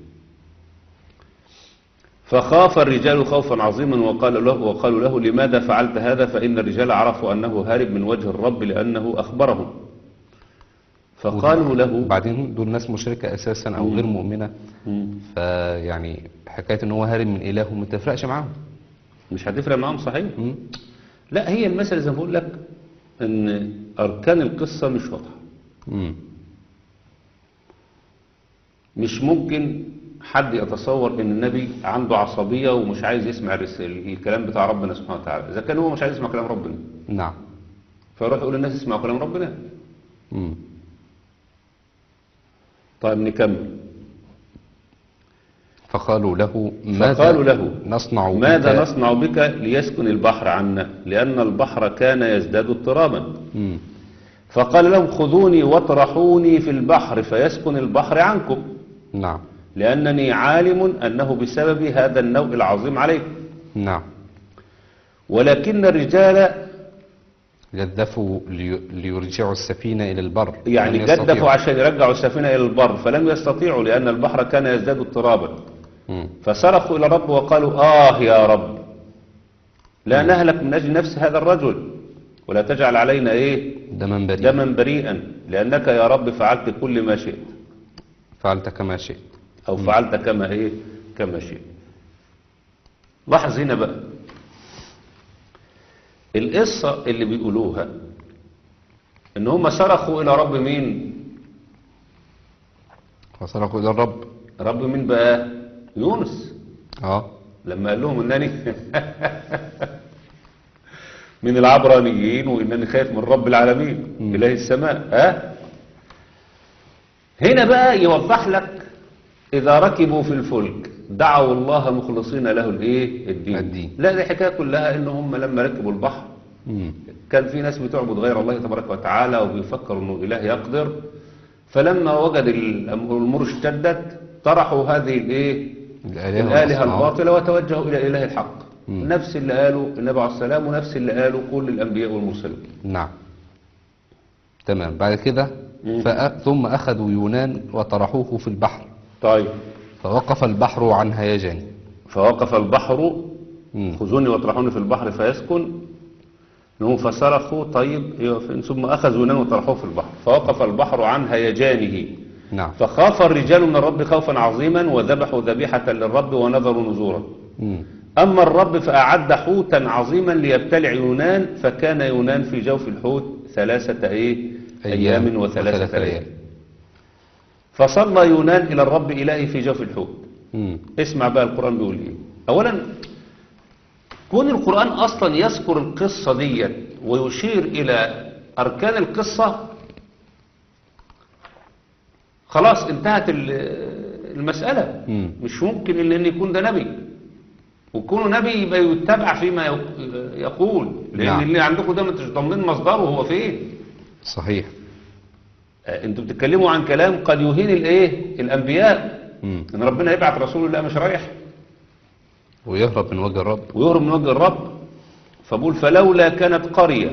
Speaker 2: فخاف الرجال خوفا عظيما وقال له وقالوا له لماذا فعلت هذا فإن الرجال عرفوا أنه هارب من وجه الرب لأنه أخبرهم فقالوا له
Speaker 1: بعدين دول ناس مشركة أساسا أو غير مؤمنة
Speaker 2: مم.
Speaker 1: فيعني حكاية إن هو هارب من إله ما تفرقش معاهم
Speaker 2: مش هتفرق معاهم صحيح
Speaker 1: مم.
Speaker 2: لا هي المسألة زي ما بقول لك ان اركان القصة مش واضحة
Speaker 1: مم.
Speaker 2: مش ممكن حد يتصور ان النبي عنده عصبية ومش عايز يسمع الرسالة الكلام بتاع ربنا سبحانه وتعالى اذا كان هو مش عايز يسمع كلام ربنا
Speaker 1: نعم
Speaker 2: فيروح يقول للناس اسمعوا كلام ربنا
Speaker 1: مم.
Speaker 2: طيب نكمل
Speaker 1: فقالوا له ماذا
Speaker 2: فقالوا له
Speaker 1: نصنع
Speaker 2: ماذا
Speaker 1: بك؟
Speaker 2: نصنع بك ليسكن البحر عنا لأن البحر كان يزداد اضطرابا
Speaker 1: مم.
Speaker 2: فقال لهم خذوني واطرحوني في البحر فيسكن البحر عنكم
Speaker 1: نعم
Speaker 2: لأنني عالم أنه بسبب هذا النوء العظيم عليكم
Speaker 1: نعم
Speaker 2: ولكن الرجال
Speaker 1: جدفوا لي- ليرجعوا السفينة إلى البر
Speaker 2: يعني
Speaker 1: لم يستطيعوا.
Speaker 2: جدفوا عشان يرجعوا السفينة إلى البر فلم يستطيعوا لأن البحر كان يزداد اضطرابا
Speaker 1: مم.
Speaker 2: فصرخوا إلى الرب وقالوا آه يا رب لا نهلك من أجل نفس هذا الرجل ولا تجعل علينا ايه
Speaker 1: دما بريئا
Speaker 2: دما بريئا لأنك يا رب فعلت كل ما شئت
Speaker 1: فعلت كما شئت
Speaker 2: أو فعلت كما إيه كما شئت لاحظ هنا بقى القصة اللي بيقولوها إن هم صرخوا إلى رب مين
Speaker 1: وصرخوا إلى الرب
Speaker 2: رب مين بقى يونس
Speaker 1: اه
Speaker 2: لما قال لهم إنني من العبرانيين وإنني خايف من رب العالمين إله السماء ها هنا بقى يوضح لك إذا ركبوا في الفلك دعوا الله مخلصين له الإيه الدين.
Speaker 1: الدين.
Speaker 2: لا دي حكاية كلها إن هم لما ركبوا البحر
Speaker 1: مم.
Speaker 2: كان في ناس بتعبد غير الله تبارك وتعالى وبيفكروا إنه إله يقدر فلما وجد الأمور اشتدت طرحوا هذه الإيه
Speaker 1: الآلهة
Speaker 2: الآلهة
Speaker 1: والأصنام.
Speaker 2: الباطلة وتوجهوا إلى الإله الحق
Speaker 1: مم.
Speaker 2: نفس اللي قالوا النبي عليه السلام ونفس اللي قالوا كل الأنبياء والمرسلين
Speaker 1: نعم تمام بعد كده
Speaker 2: مم.
Speaker 1: فأ... ثم أخذوا يونان وطرحوه في البحر
Speaker 2: طيب
Speaker 1: فوقف البحر عن هيجانه
Speaker 2: فوقف البحر
Speaker 1: مم.
Speaker 2: خذوني واطرحوني في البحر فيسكن انهم فصرخوا طيب أيوة، فين؟ ثم اخذوا يونان وطرحوه في البحر فوقف البحر عن هيجانه
Speaker 1: نعم
Speaker 2: فخاف الرجال من الرب خوفا عظيما وذبحوا ذبيحة للرب ونذروا نذورا
Speaker 1: مم.
Speaker 2: أما الرب فأعد حوتا عظيما ليبتلع يونان فكان يونان في جوف الحوت ثلاثة إيه؟ أيام وثلاثة ليال فصلى يونان إلى الرب إلهي في جوف الحوت
Speaker 1: مم.
Speaker 2: اسمع بقى القرآن بيقول ايه اولا كون القرآن اصلا يذكر القصة دي ويشير الى اركان القصة خلاص انتهت ال- المسألة
Speaker 1: مم.
Speaker 2: مش ممكن الا ان يكون ده نبي وكونه نبي يبقى يتبع فيما يق- يقول لان
Speaker 1: نعم.
Speaker 2: اللي عندكم ده مش ضامنين مصدره هو فين
Speaker 1: صحيح
Speaker 2: آه، انتوا بتتكلموا عن كلام قد يهين الايه الانبياء
Speaker 1: مم.
Speaker 2: ان ربنا يبعت رسول الله مش رايح
Speaker 1: ويهرب من وجه الرب
Speaker 2: ويهرب من وجه الرب فبقول فلولا كانت قرية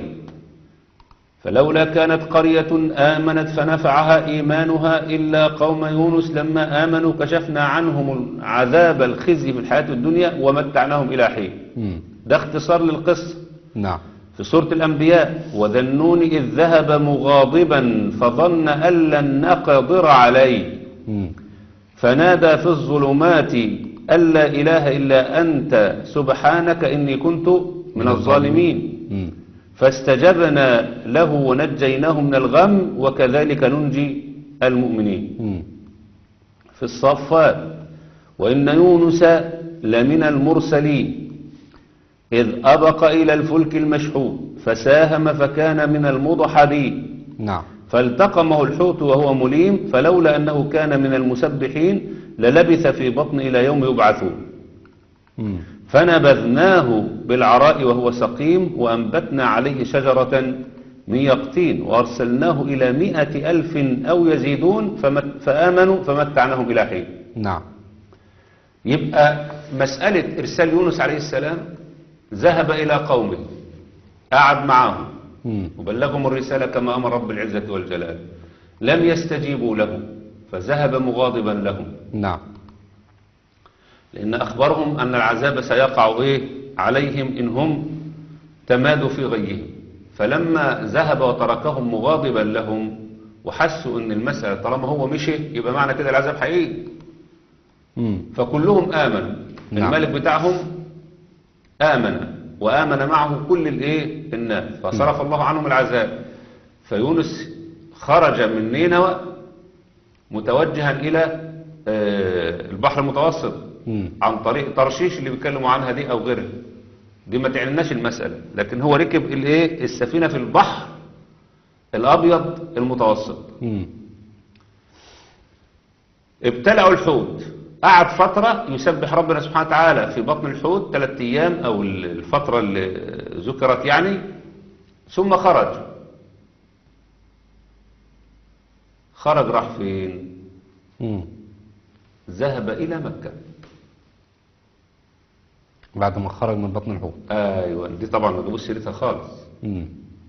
Speaker 2: فلولا كانت قرية آمنت فنفعها إيمانها إلا قوم يونس لما آمنوا كشفنا عنهم عذاب الخزي في الحياة الدنيا ومتعناهم إلى حين
Speaker 1: مم.
Speaker 2: ده اختصار للقصة
Speaker 1: نعم
Speaker 2: في سورة الأنبياء وذنون إذ ذهب مغاضبا فظن أن لن نقدر عليه
Speaker 1: مم.
Speaker 2: فنادى في الظلمات أن لا إله إلا أنت سبحانك إني كنت من الظالمين
Speaker 1: مم.
Speaker 2: فاستجبنا له ونجيناه من الغم وكذلك ننجي المؤمنين
Speaker 1: مم.
Speaker 2: في الصفات وإن يونس لمن المرسلين إذ أبق إلى الفلك المشحون فساهم فكان من المضحدين
Speaker 1: نعم
Speaker 2: فالتقمه الحوت وهو مليم فلولا أنه كان من المسبحين للبث في بطن إلى يوم يبعثون
Speaker 1: مم.
Speaker 2: فنبذناه بالعراء وهو سقيم وأنبتنا عليه شجرة من يقطين وأرسلناه إلى مئة ألف أو يزيدون فمت فآمنوا فمتعناهم إلى حين
Speaker 1: نعم
Speaker 2: يبقى مسألة إرسال يونس عليه السلام ذهب إلى قومه قعد معهم
Speaker 1: مم.
Speaker 2: وبلغهم الرسالة كما أمر رب العزة والجلال لم يستجيبوا له فذهب مغاضبا لهم
Speaker 1: نعم
Speaker 2: لأن أخبرهم أن العذاب سيقع إيه عليهم إن هم تمادوا في غيهم فلما ذهب وتركهم مغاضبا لهم وحسوا أن المسألة طالما هو مشي يبقى معنى كده العذاب حقيقي
Speaker 1: مم.
Speaker 2: فكلهم آمنوا
Speaker 1: نعم.
Speaker 2: الملك بتاعهم آمن وآمن معه كل الإيه الناس فصرف الله عنهم العذاب فيونس خرج من نينوى متوجها إلى آه، البحر المتوسط
Speaker 1: مم.
Speaker 2: عن طريق ترشيش اللي بيتكلموا عنها دي أو غيرها دي ما تعنيناش المسألة لكن هو ركب الإيه السفينة في البحر الأبيض المتوسط
Speaker 1: مم.
Speaker 2: ابتلعوا الحوت قعد فترة يسبح ربنا سبحانه وتعالى في بطن الحوت ثلاثة أيام أو الفترة اللي ذكرت يعني ثم خرج خرج راح فين
Speaker 1: مم.
Speaker 2: ذهب إلى مكة
Speaker 1: بعد ما خرج من بطن الحوت
Speaker 2: أيوة دي طبعا ما جابوش سيرتها خالص
Speaker 1: مم.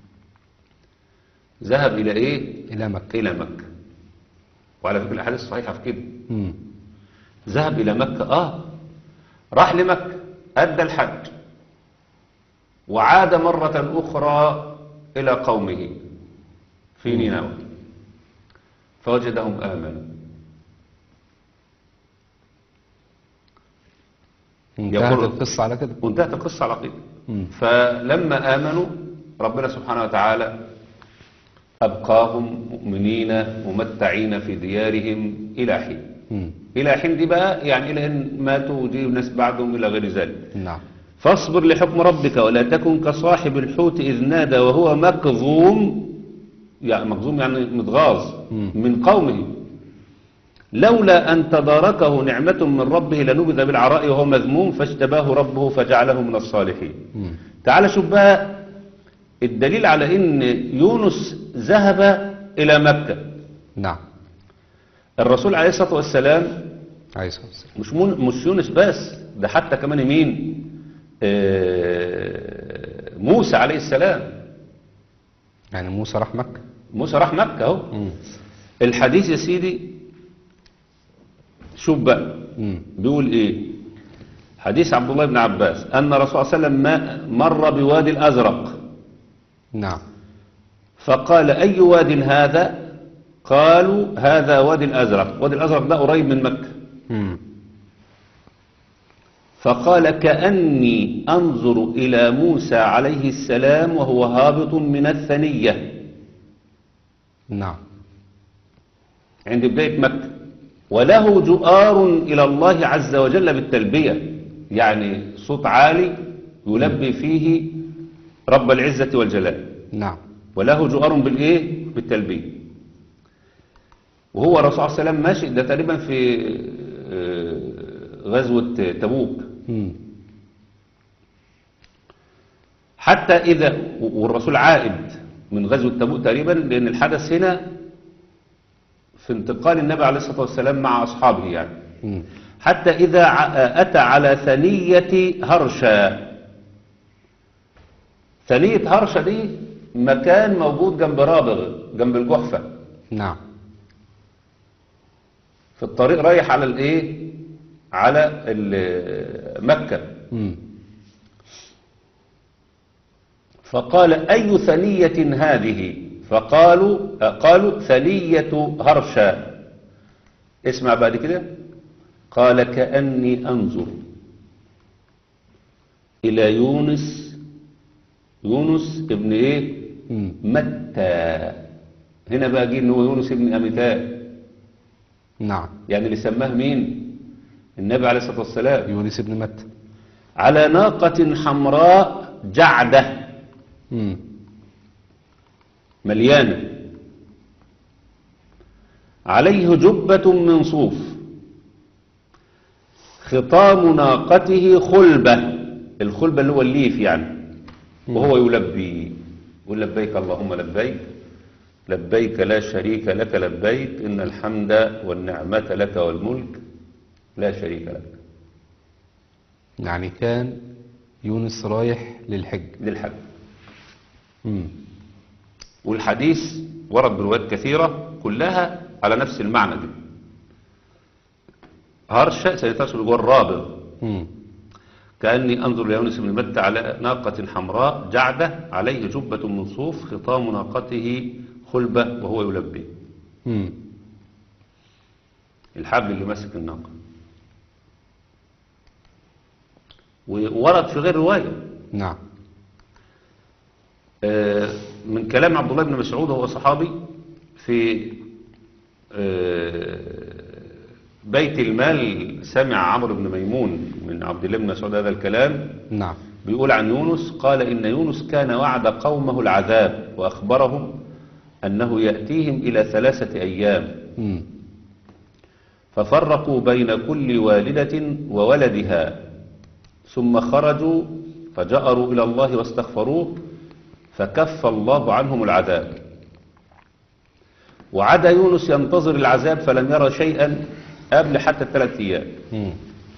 Speaker 2: ذهب إلى إيه
Speaker 1: إلى مكة
Speaker 2: إلى مكة وعلى فكرة الأحاديث صحيحة في كده
Speaker 1: مم.
Speaker 2: ذهب إلى مكة آه راح لمكة أدى الحج وعاد مرة أخرى إلى قومه في نينوى فوجدهم آمنوا
Speaker 1: انتهت
Speaker 2: يقول-
Speaker 1: القصة على كده
Speaker 2: وانتهت القصة على كده
Speaker 1: مم.
Speaker 2: فلما آمنوا ربنا سبحانه وتعالى أبقاهم مؤمنين ممتعين في ديارهم إلى حين
Speaker 1: مم.
Speaker 2: إلى حين دي بقى يعني إلى أن ماتوا وجيء ناس بعدهم إلى غير ذلك
Speaker 1: نعم
Speaker 2: فاصبر لحكم ربك ولا تكن كصاحب الحوت إذ نادى وهو مكظوم يعني مكظوم يعني متغاظ
Speaker 1: مم.
Speaker 2: من قومه لولا أن تداركه نعمة من ربه لنبذ بالعراء وهو مذموم فاجتباه ربه فجعله من الصالحين
Speaker 1: مم.
Speaker 2: تعال شوف بقى الدليل على ان يونس ذهب الى مكة
Speaker 1: نعم
Speaker 2: الرسول عليه الصلاة والسلام
Speaker 1: عليه الصلاة والسلام
Speaker 2: مش مون مش يونس بس ده حتى كمان مين آه، موسى عليه السلام
Speaker 1: يعني موسى راح مكة
Speaker 2: موسى راح مكة اهو
Speaker 1: مم.
Speaker 2: الحديث يا سيدي شوف بقى
Speaker 1: مم.
Speaker 2: بيقول ايه حديث عبد الله بن عباس ان الرسول صلى الله عليه وسلم ما- مر بوادي الازرق
Speaker 1: نعم
Speaker 2: فقال أي واد هذا قالوا هذا وادي الأزرق وادي الأزرق ده قريب من مكة
Speaker 1: مم.
Speaker 2: فقال كأني أنظر إلى موسى عليه السلام وهو هابط من الثنية
Speaker 1: نعم
Speaker 2: عند بداية مكة وله جؤار إلى الله عز وجل بالتلبية يعني صوت عالي يلبي فيه رب العزة والجلال
Speaker 1: نعم
Speaker 2: وله جؤار بالايه بالتلبيه وهو الرسول صلى الله عليه وسلم ماشي ده تقريبا في آه، غزوة تبوك
Speaker 1: مم.
Speaker 2: حتى إذا والرسول عائد من غزوة تبوك تقريبا لأن الحدث هنا في انتقال النبي عليه الصلاة والسلام مع أصحابه يعني
Speaker 1: مم.
Speaker 2: حتى إذا ع- أتى على ثنية هرشا ثنية هرشا دي مكان موجود جنب رابغ جنب الجحفة
Speaker 1: نعم
Speaker 2: في الطريق رايح على الايه على ال- مكة
Speaker 1: مم.
Speaker 2: فقال أي ثنية هذه فقالوا آه، قالوا ثنية هرشا اسمع بعد كده قال كأني أنظر إلى يونس يونس ابن إيه
Speaker 1: مم.
Speaker 2: متى هنا بقى جه إن هو يونس ابن أميتاء
Speaker 1: نعم
Speaker 2: يعني اللي سماه مين النبي عليه الصلاة والسلام
Speaker 1: يونس بن متى
Speaker 2: على ناقة حمراء جعدة
Speaker 1: مم.
Speaker 2: مليانة عليه جبة من صوف خطام ناقته خلبة الخلبة اللي هو الليف يعني وهو يلبي يقول لبيك اللهم لبيك لبيك لا شريك لك لبيك إن الحمد والنعمة لك والملك لا شريك لك
Speaker 1: يعني كان يونس رايح للحج
Speaker 2: للحج
Speaker 1: مم.
Speaker 2: والحديث ورد بروايات كثيرة كلها على نفس المعنى دي هرشة سيتصل جوه الرابط
Speaker 1: مم.
Speaker 2: كأني أنظر ليونس بن متى على ناقة حمراء جعدة عليه جبة من صوف خطام ناقته خلبة وهو يلبي
Speaker 1: مم.
Speaker 2: الحبل اللي ماسك الناقة وورد في غير رواية
Speaker 1: نعم
Speaker 2: آه، من كلام عبد الله بن مسعود وهو صحابي في آه، بيت المال سمع عمرو بن ميمون من عبد الله بن مسعود هذا الكلام
Speaker 1: نعم
Speaker 2: بيقول عن يونس قال إن يونس كان وعد قومه العذاب وأخبرهم أنه يأتيهم إلى ثلاثة أيام
Speaker 1: مم.
Speaker 2: ففرقوا بين كل والدة وولدها ثم خرجوا فجأروا إلى الله واستغفروه فكف الله عنهم العذاب وعاد يونس ينتظر العذاب فلم يرى شيئا قبل حتى الثلاث أيام
Speaker 1: مم.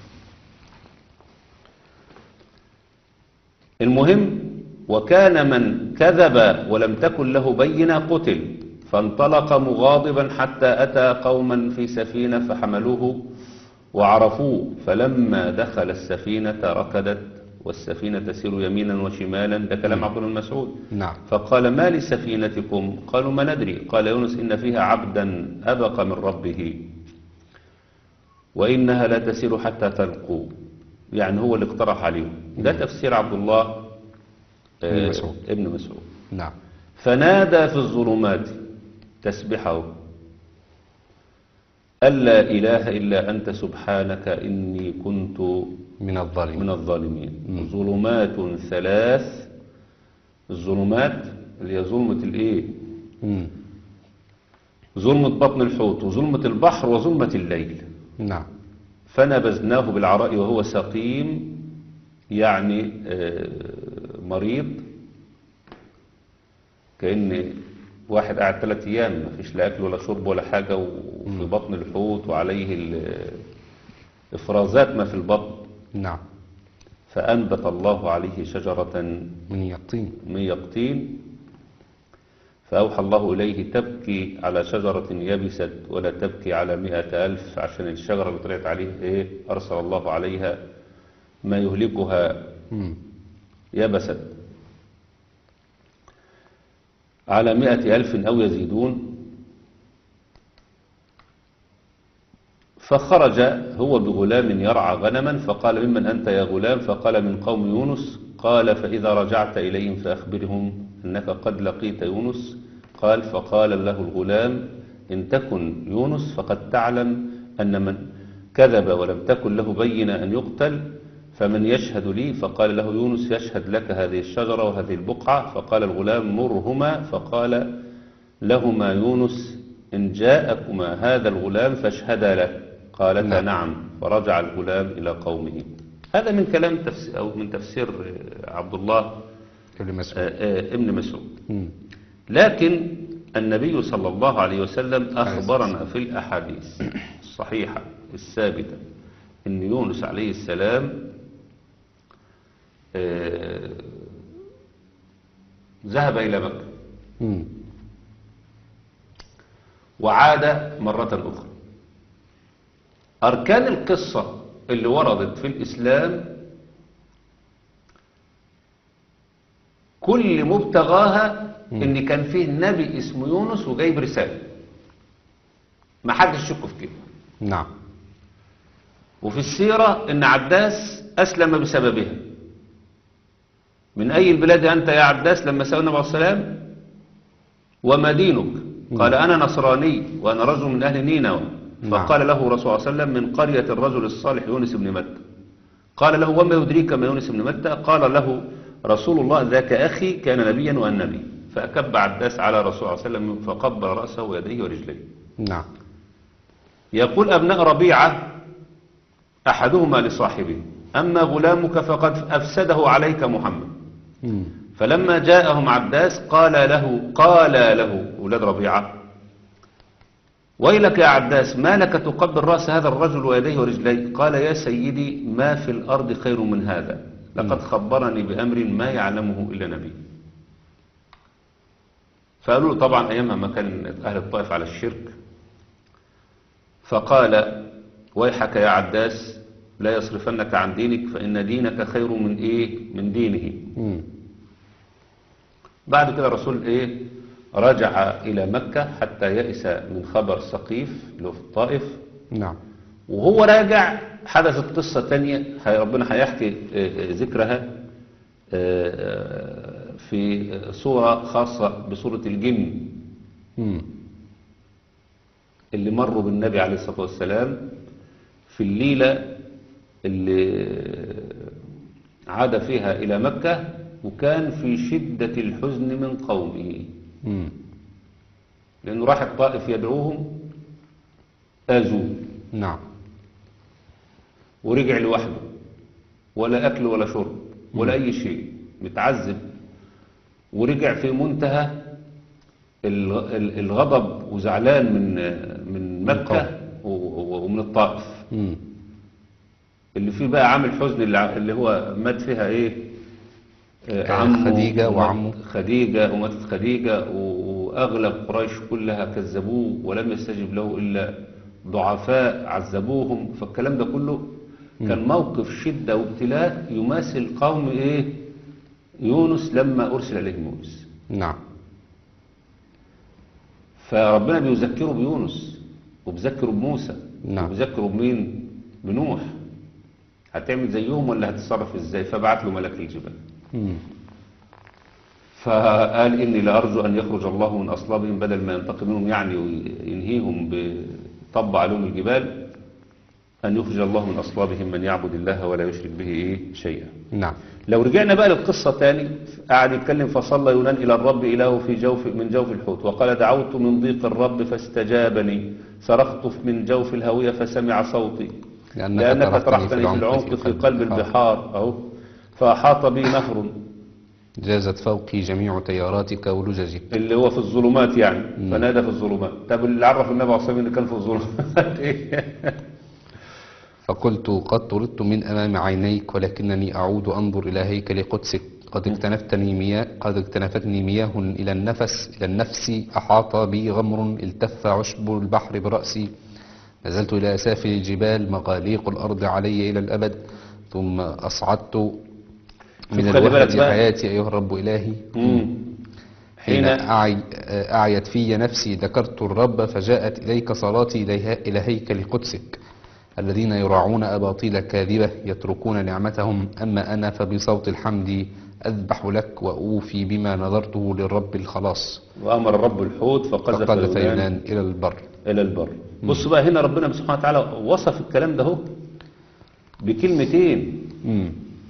Speaker 2: المهم وكان من كذب ولم تكن له بينة قتل فانطلق مغاضبا حتى أتى قوما في سفينة فحملوه وعرفوه فلما دخل السفينة ركدت والسفينة تسير يمينا وشمالا ده كلام عبد الله بن مسعود
Speaker 1: نعم
Speaker 2: فقال ما لسفينتكم قالوا ما ندري قال يونس إن فيها عبدا أبق من ربه وإنها لا تسير حتى تلقوا يعني هو اللي اقترح عليهم ده تفسير عبد الله
Speaker 1: ابن
Speaker 2: آه،
Speaker 1: مسعود.
Speaker 2: ابن مسعود
Speaker 1: نعم
Speaker 2: فنادى في الظلمات تسبحه ألا إله إلا أنت سبحانك إني كنت
Speaker 1: من الظالمين
Speaker 2: من الظالمين ظلمات ثلاث الظلمات اللي هي ظلمة الايه
Speaker 1: مم.
Speaker 2: ظلمة بطن الحوت وظلمة البحر وظلمة الليل
Speaker 1: نعم
Speaker 2: فنبذناه بالعراء وهو سقيم يعني آه، مريض كأن واحد قاعد ثلاث أيام ما فيش لا أكل ولا شرب ولا حاجة وفي بطن الحوت وعليه ال- إفرازات ما في البطن
Speaker 1: نعم
Speaker 2: فأنبت الله عليه شجرة
Speaker 1: من يقطين
Speaker 2: من يقطين فأوحى الله إليه تبكي على شجرة يبست ولا تبكي على مئة ألف عشان الشجرة اللي طلعت عليه إيه أرسل الله عليها ما يهلكها
Speaker 1: مم.
Speaker 2: يبست على مئة ألف أو يزيدون فخرج هو بغلام يرعى غنما فقال ممن أنت يا غلام فقال من قوم يونس قال فإذا رجعت إليهم فأخبرهم أنك قد لقيت يونس قال فقال له الغلام إن تكن يونس فقد تعلم أن من كذب ولم تكن له بينة أن يقتل فمن يشهد لي فقال له يونس يشهد لك هذه الشجرة وهذه البقعة فقال الغلام مرهما فقال لهما يونس إن جاءكما هذا الغلام فاشهدا له قالتا
Speaker 1: نعم.
Speaker 2: نعم فرجع الغلام إلى قومه هذا من كلام تفسير أو من تفسير آه، عبد الله
Speaker 1: ابن مسعود
Speaker 2: آه، آه، ابن مسعود
Speaker 1: مم.
Speaker 2: لكن النبي صلى الله عليه وسلم أخبرنا في الأحاديث الصحيحة الثابتة أن يونس عليه السلام آه، ذهب إلى مكة
Speaker 1: مم.
Speaker 2: وعاد مرة أخرى أركان القصة اللي وردت في الإسلام كل مبتغاها إن كان فيه نبي اسمه يونس وجايب رسالة ما حدش يشك في كده
Speaker 1: نعم
Speaker 2: وفي السيرة إن عداس أسلم بسببها من أي البلاد أنت يا عداس لما سأل النبي عليه السلام وما دينك قال أنا نصراني وأنا رجل من أهل نينوى
Speaker 1: نعم.
Speaker 2: فقال له رسول الله صلى الله عليه وسلم من قرية الرجل الصالح يونس بن متى قال له وما يدريك ما يونس بن متى قال له رسول الله ذاك أخي كان نبيا وأن نبي فأكب عداس على رسول الله صلى الله عليه وسلم فقبل رأسه ويديه ورجليه
Speaker 1: نعم
Speaker 2: يقول أبناء ربيعة أحدهما لصاحبه أما غلامك فقد أفسده عليك محمد
Speaker 1: مم.
Speaker 2: فلما جاءهم عباس قال له قال له أولاد ربيعة ويلك يا عباس ما لك تقبل رأس هذا الرجل ويديه ورجليه قال يا سيدي ما في الأرض خير من هذا لقد خبرني بأمر ما يعلمه إلا نبي فقالوا له طبعا أيامها ما كان أهل الطائف على الشرك فقال ويحك يا عداس لا يصرفنك عن دينك فإن دينك خير من إيه من دينه
Speaker 1: مم.
Speaker 2: بعد كده الرسول ايه رجع الى مكة حتى يئس من خبر سقيف اللي هو في الطائف
Speaker 1: نعم
Speaker 2: وهو راجع حدثت قصة تانية هي- ربنا هيحكي آه، آه، ذكرها آه، في صورة خاصة بصورة الجن
Speaker 1: مم.
Speaker 2: اللي مروا بالنبي عليه الصلاة والسلام في الليلة اللي عاد فيها إلى مكة وكان في شدة الحزن من قومه
Speaker 1: مم.
Speaker 2: لأنه راح الطائف يدعوهم آذوه
Speaker 1: نعم
Speaker 2: ورجع لوحده ولا أكل ولا شرب ولا أي شيء متعذب ورجع في منتهى ال- ال- الغضب وزعلان من من مكة و- و- ومن الطائف
Speaker 1: مم.
Speaker 2: اللي فيه بقى عامل حزن اللي ع- اللي هو مات فيها ايه آه،
Speaker 1: آه،
Speaker 2: عمه
Speaker 1: خديجة
Speaker 2: ومات
Speaker 1: وعمه.
Speaker 2: خديجة وماتت خديجة و- وأغلب قريش كلها كذبوه ولم يستجب له إلا ضعفاء عذبوهم فالكلام ده كله كان موقف شدة وابتلاء يماثل قوم ايه يونس لما ارسل اليهم يونس
Speaker 1: نعم
Speaker 2: فربنا بيذكره بيونس وبيذكره بموسى
Speaker 1: نعم.
Speaker 2: وبيذكره بمين بنوح هتعمل زيهم ولا هتتصرف ازاي فبعت له ملك الجبال
Speaker 1: مم.
Speaker 2: فقال إني لأرجو أن يخرج الله من أصلابهم بدل ما ينتقم منهم يعني وينهيهم بطبع عليهم الجبال أن يخرج الله من أصلابهم من يعبد الله ولا يشرك به إيه شيئا
Speaker 1: نعم
Speaker 2: لو رجعنا بقى للقصة تاني قعد يتكلم فصلى يونان إلى الرب إله في جوف من جوف الحوت وقال دعوت من ضيق الرب فاستجابني صرخت من جوف الهوية فسمع صوتي
Speaker 1: لأنك
Speaker 2: لأنك
Speaker 1: طرحتني
Speaker 2: طرحتني في العمق في قلب البحار أهو فأحاط بي نهر
Speaker 1: جازت فوقي جميع تياراتك ولججك
Speaker 2: اللي هو في الظلمات يعني فنادى في الظلمات طب اللي عرف النبي عليه الصلاة والسلام اللي كان في الظلمات إيه؟
Speaker 1: فقلت قد طردت من أمام عينيك ولكنني أعود أنظر إلى هيكل قدسك قد اكتنفتني مياه قد اكتنفتني مياه إلى النفس إلى النفس أحاط بي غمر التف عشب البحر برأسي نزلت إلى أسافل الجبال مغاليق الأرض علي إلى الأبد ثم أصعدت من
Speaker 2: شوف خلي بالك
Speaker 1: الوهد
Speaker 2: بقى.
Speaker 1: حياتي أيها الرب إلهي
Speaker 2: مم.
Speaker 1: حين
Speaker 2: حين
Speaker 1: أعي أعيت في نفسي ذكرت الرب فجاءت إليك صلاتي إليها إلى هيكل قدسك الذين يراعون أباطيل كاذبة يتركون نعمتهم أما أنا فبصوت الحمد أذبح لك وأوفي بما نذرته للرب الخلاص
Speaker 2: وأمر الرب الحوت فقذف
Speaker 1: فقذف
Speaker 2: يونان
Speaker 1: يونان إلى البر
Speaker 2: إلى البر بص بقى هنا ربنا سبحانه وتعالى وصف الكلام ده هو بكلمتين
Speaker 1: مم.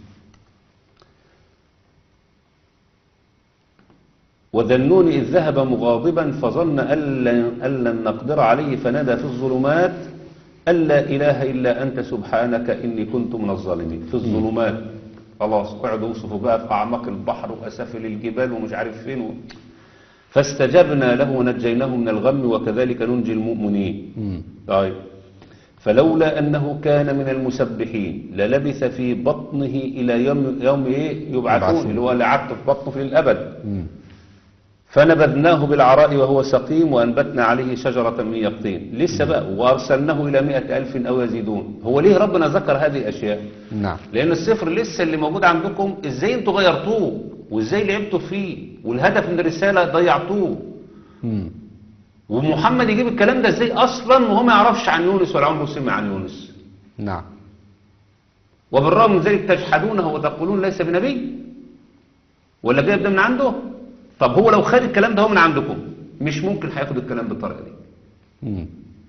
Speaker 2: وذنون إذ ذهب مغاضبا فظن أن لن- أن لن نقدر عليه فنادى في الظلمات أن لا إله إلا أنت سبحانك إني كنت من الظالمين في الظلمات خلاص قعدوا يوصفوا بقى في أعماق البحر وأسافل الجبال ومش عارف فين و... فاستجبنا له ونجيناه من الغم وكذلك ننجي المؤمنين
Speaker 1: مم.
Speaker 2: طيب فلولا أنه كان من المسبحين للبث في بطنه إلى يوم, يوم إيه يبعثون
Speaker 1: يبعثون.
Speaker 2: اللي هو لعبت في بطنه في الأبد
Speaker 1: مم.
Speaker 2: فنبذناه بالعراء وهو سقيم وأنبتنا عليه شجرة من يقطين لسه بقى وأرسلناه إلى مئة ألف أو يزيدون هو ليه ربنا ذكر هذه الأشياء
Speaker 1: نعم
Speaker 2: لأن الصفر لسه اللي موجود عندكم إزاي أنتوا غيرتوه وإزاي لعبتوا فيه والهدف من الرسالة ضيعتوه
Speaker 1: مم.
Speaker 2: ومحمد يجيب الكلام ده إزاي أصلا وهو ما يعرفش عن يونس ولا عمره سمع عن يونس
Speaker 1: نعم
Speaker 2: وبالرغم من ذلك تجحدونه وتقولون ليس بنبي ولا جايب ده من عنده طب هو لو خد الكلام ده هو من عندكم مش ممكن هياخد الكلام بالطريقه دي
Speaker 1: مم.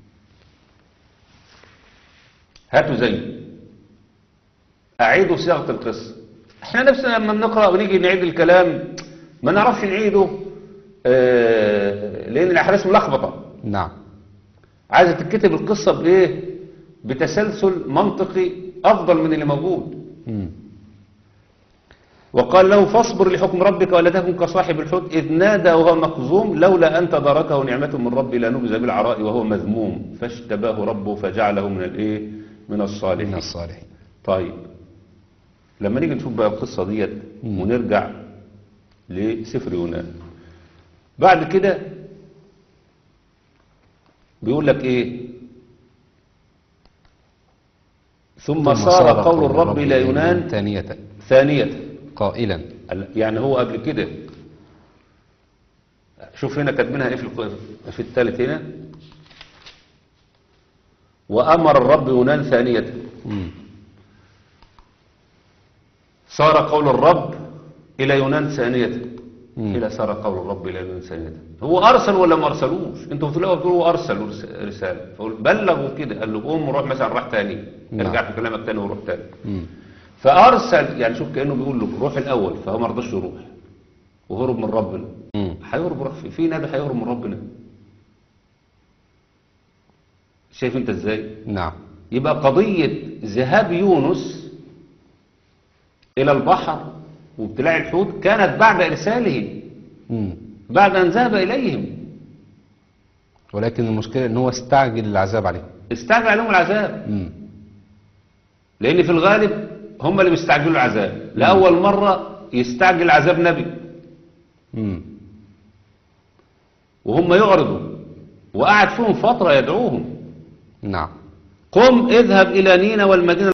Speaker 2: هاتوا زي اعيدوا صياغه القصه احنا نفسنا لما بنقرا ونيجي نعيد الكلام ما نعرفش نعيده آه لان الاحداث ملخبطه
Speaker 1: نعم
Speaker 2: عايزه تتكتب القصه بايه بتسلسل منطقي افضل من اللي موجود
Speaker 1: مم.
Speaker 2: وقال له فاصبر لحكم ربك ولا تكن كصاحب الحوت إذ نادى وهو مكظوم لولا أن تداركه نعمة من ربي لنبذ بالعراء وهو مذموم فاشتباه ربه فجعله من الايه من
Speaker 1: من
Speaker 2: الصالحين
Speaker 1: الصالحين
Speaker 2: طيب لما نيجي نشوف بقى القصة ديت
Speaker 1: مم.
Speaker 2: ونرجع لسفر يونان بعد كده بيقول لك ايه ثم صار قول الرب إلى يونان
Speaker 1: ثانية
Speaker 2: ثانية
Speaker 1: قائلا
Speaker 2: يعني هو قبل كده شوف هنا كاتبينها ايه في الق- في الثالث هنا وامر الرب يونان ثانيه
Speaker 1: مم.
Speaker 2: صار قول الرب الى يونان ثانيه
Speaker 1: مم.
Speaker 2: الى صار قول الرب الى يونان ثانيه هو ارسل ولا ما ارسلوش انتوا في الاول بتقولوا هو ارسل رس- رساله فقول بلغوا كده قال له قوم وروح مثلا راح تاني
Speaker 1: نعم.
Speaker 2: ارجع في كلامك تاني وروح تاني
Speaker 1: مم.
Speaker 2: فارسل يعني شوف كانه بيقول له روح الاول فهو ما رضاش يروح وهرب من ربنا
Speaker 1: مم.
Speaker 2: هيهرب روح في, في نبي هيهرب من ربنا شايف انت ازاي
Speaker 1: نعم
Speaker 2: يبقى قضية ذهاب يونس الى البحر وابتلاع الحوت كانت بعد ارساله
Speaker 1: مم.
Speaker 2: بعد ان ذهب اليهم
Speaker 1: ولكن المشكلة ان هو استعجل العذاب عليه
Speaker 2: استعجل عليهم العذاب
Speaker 1: مم.
Speaker 2: لان في الغالب هم اللي بيستعجلوا العذاب لاول مرة يستعجل عذاب نبي
Speaker 1: مم.
Speaker 2: وهم يعرضوا وقعد فيهم فترة يدعوهم
Speaker 1: نعم
Speaker 2: قم اذهب الى نينا والمدينة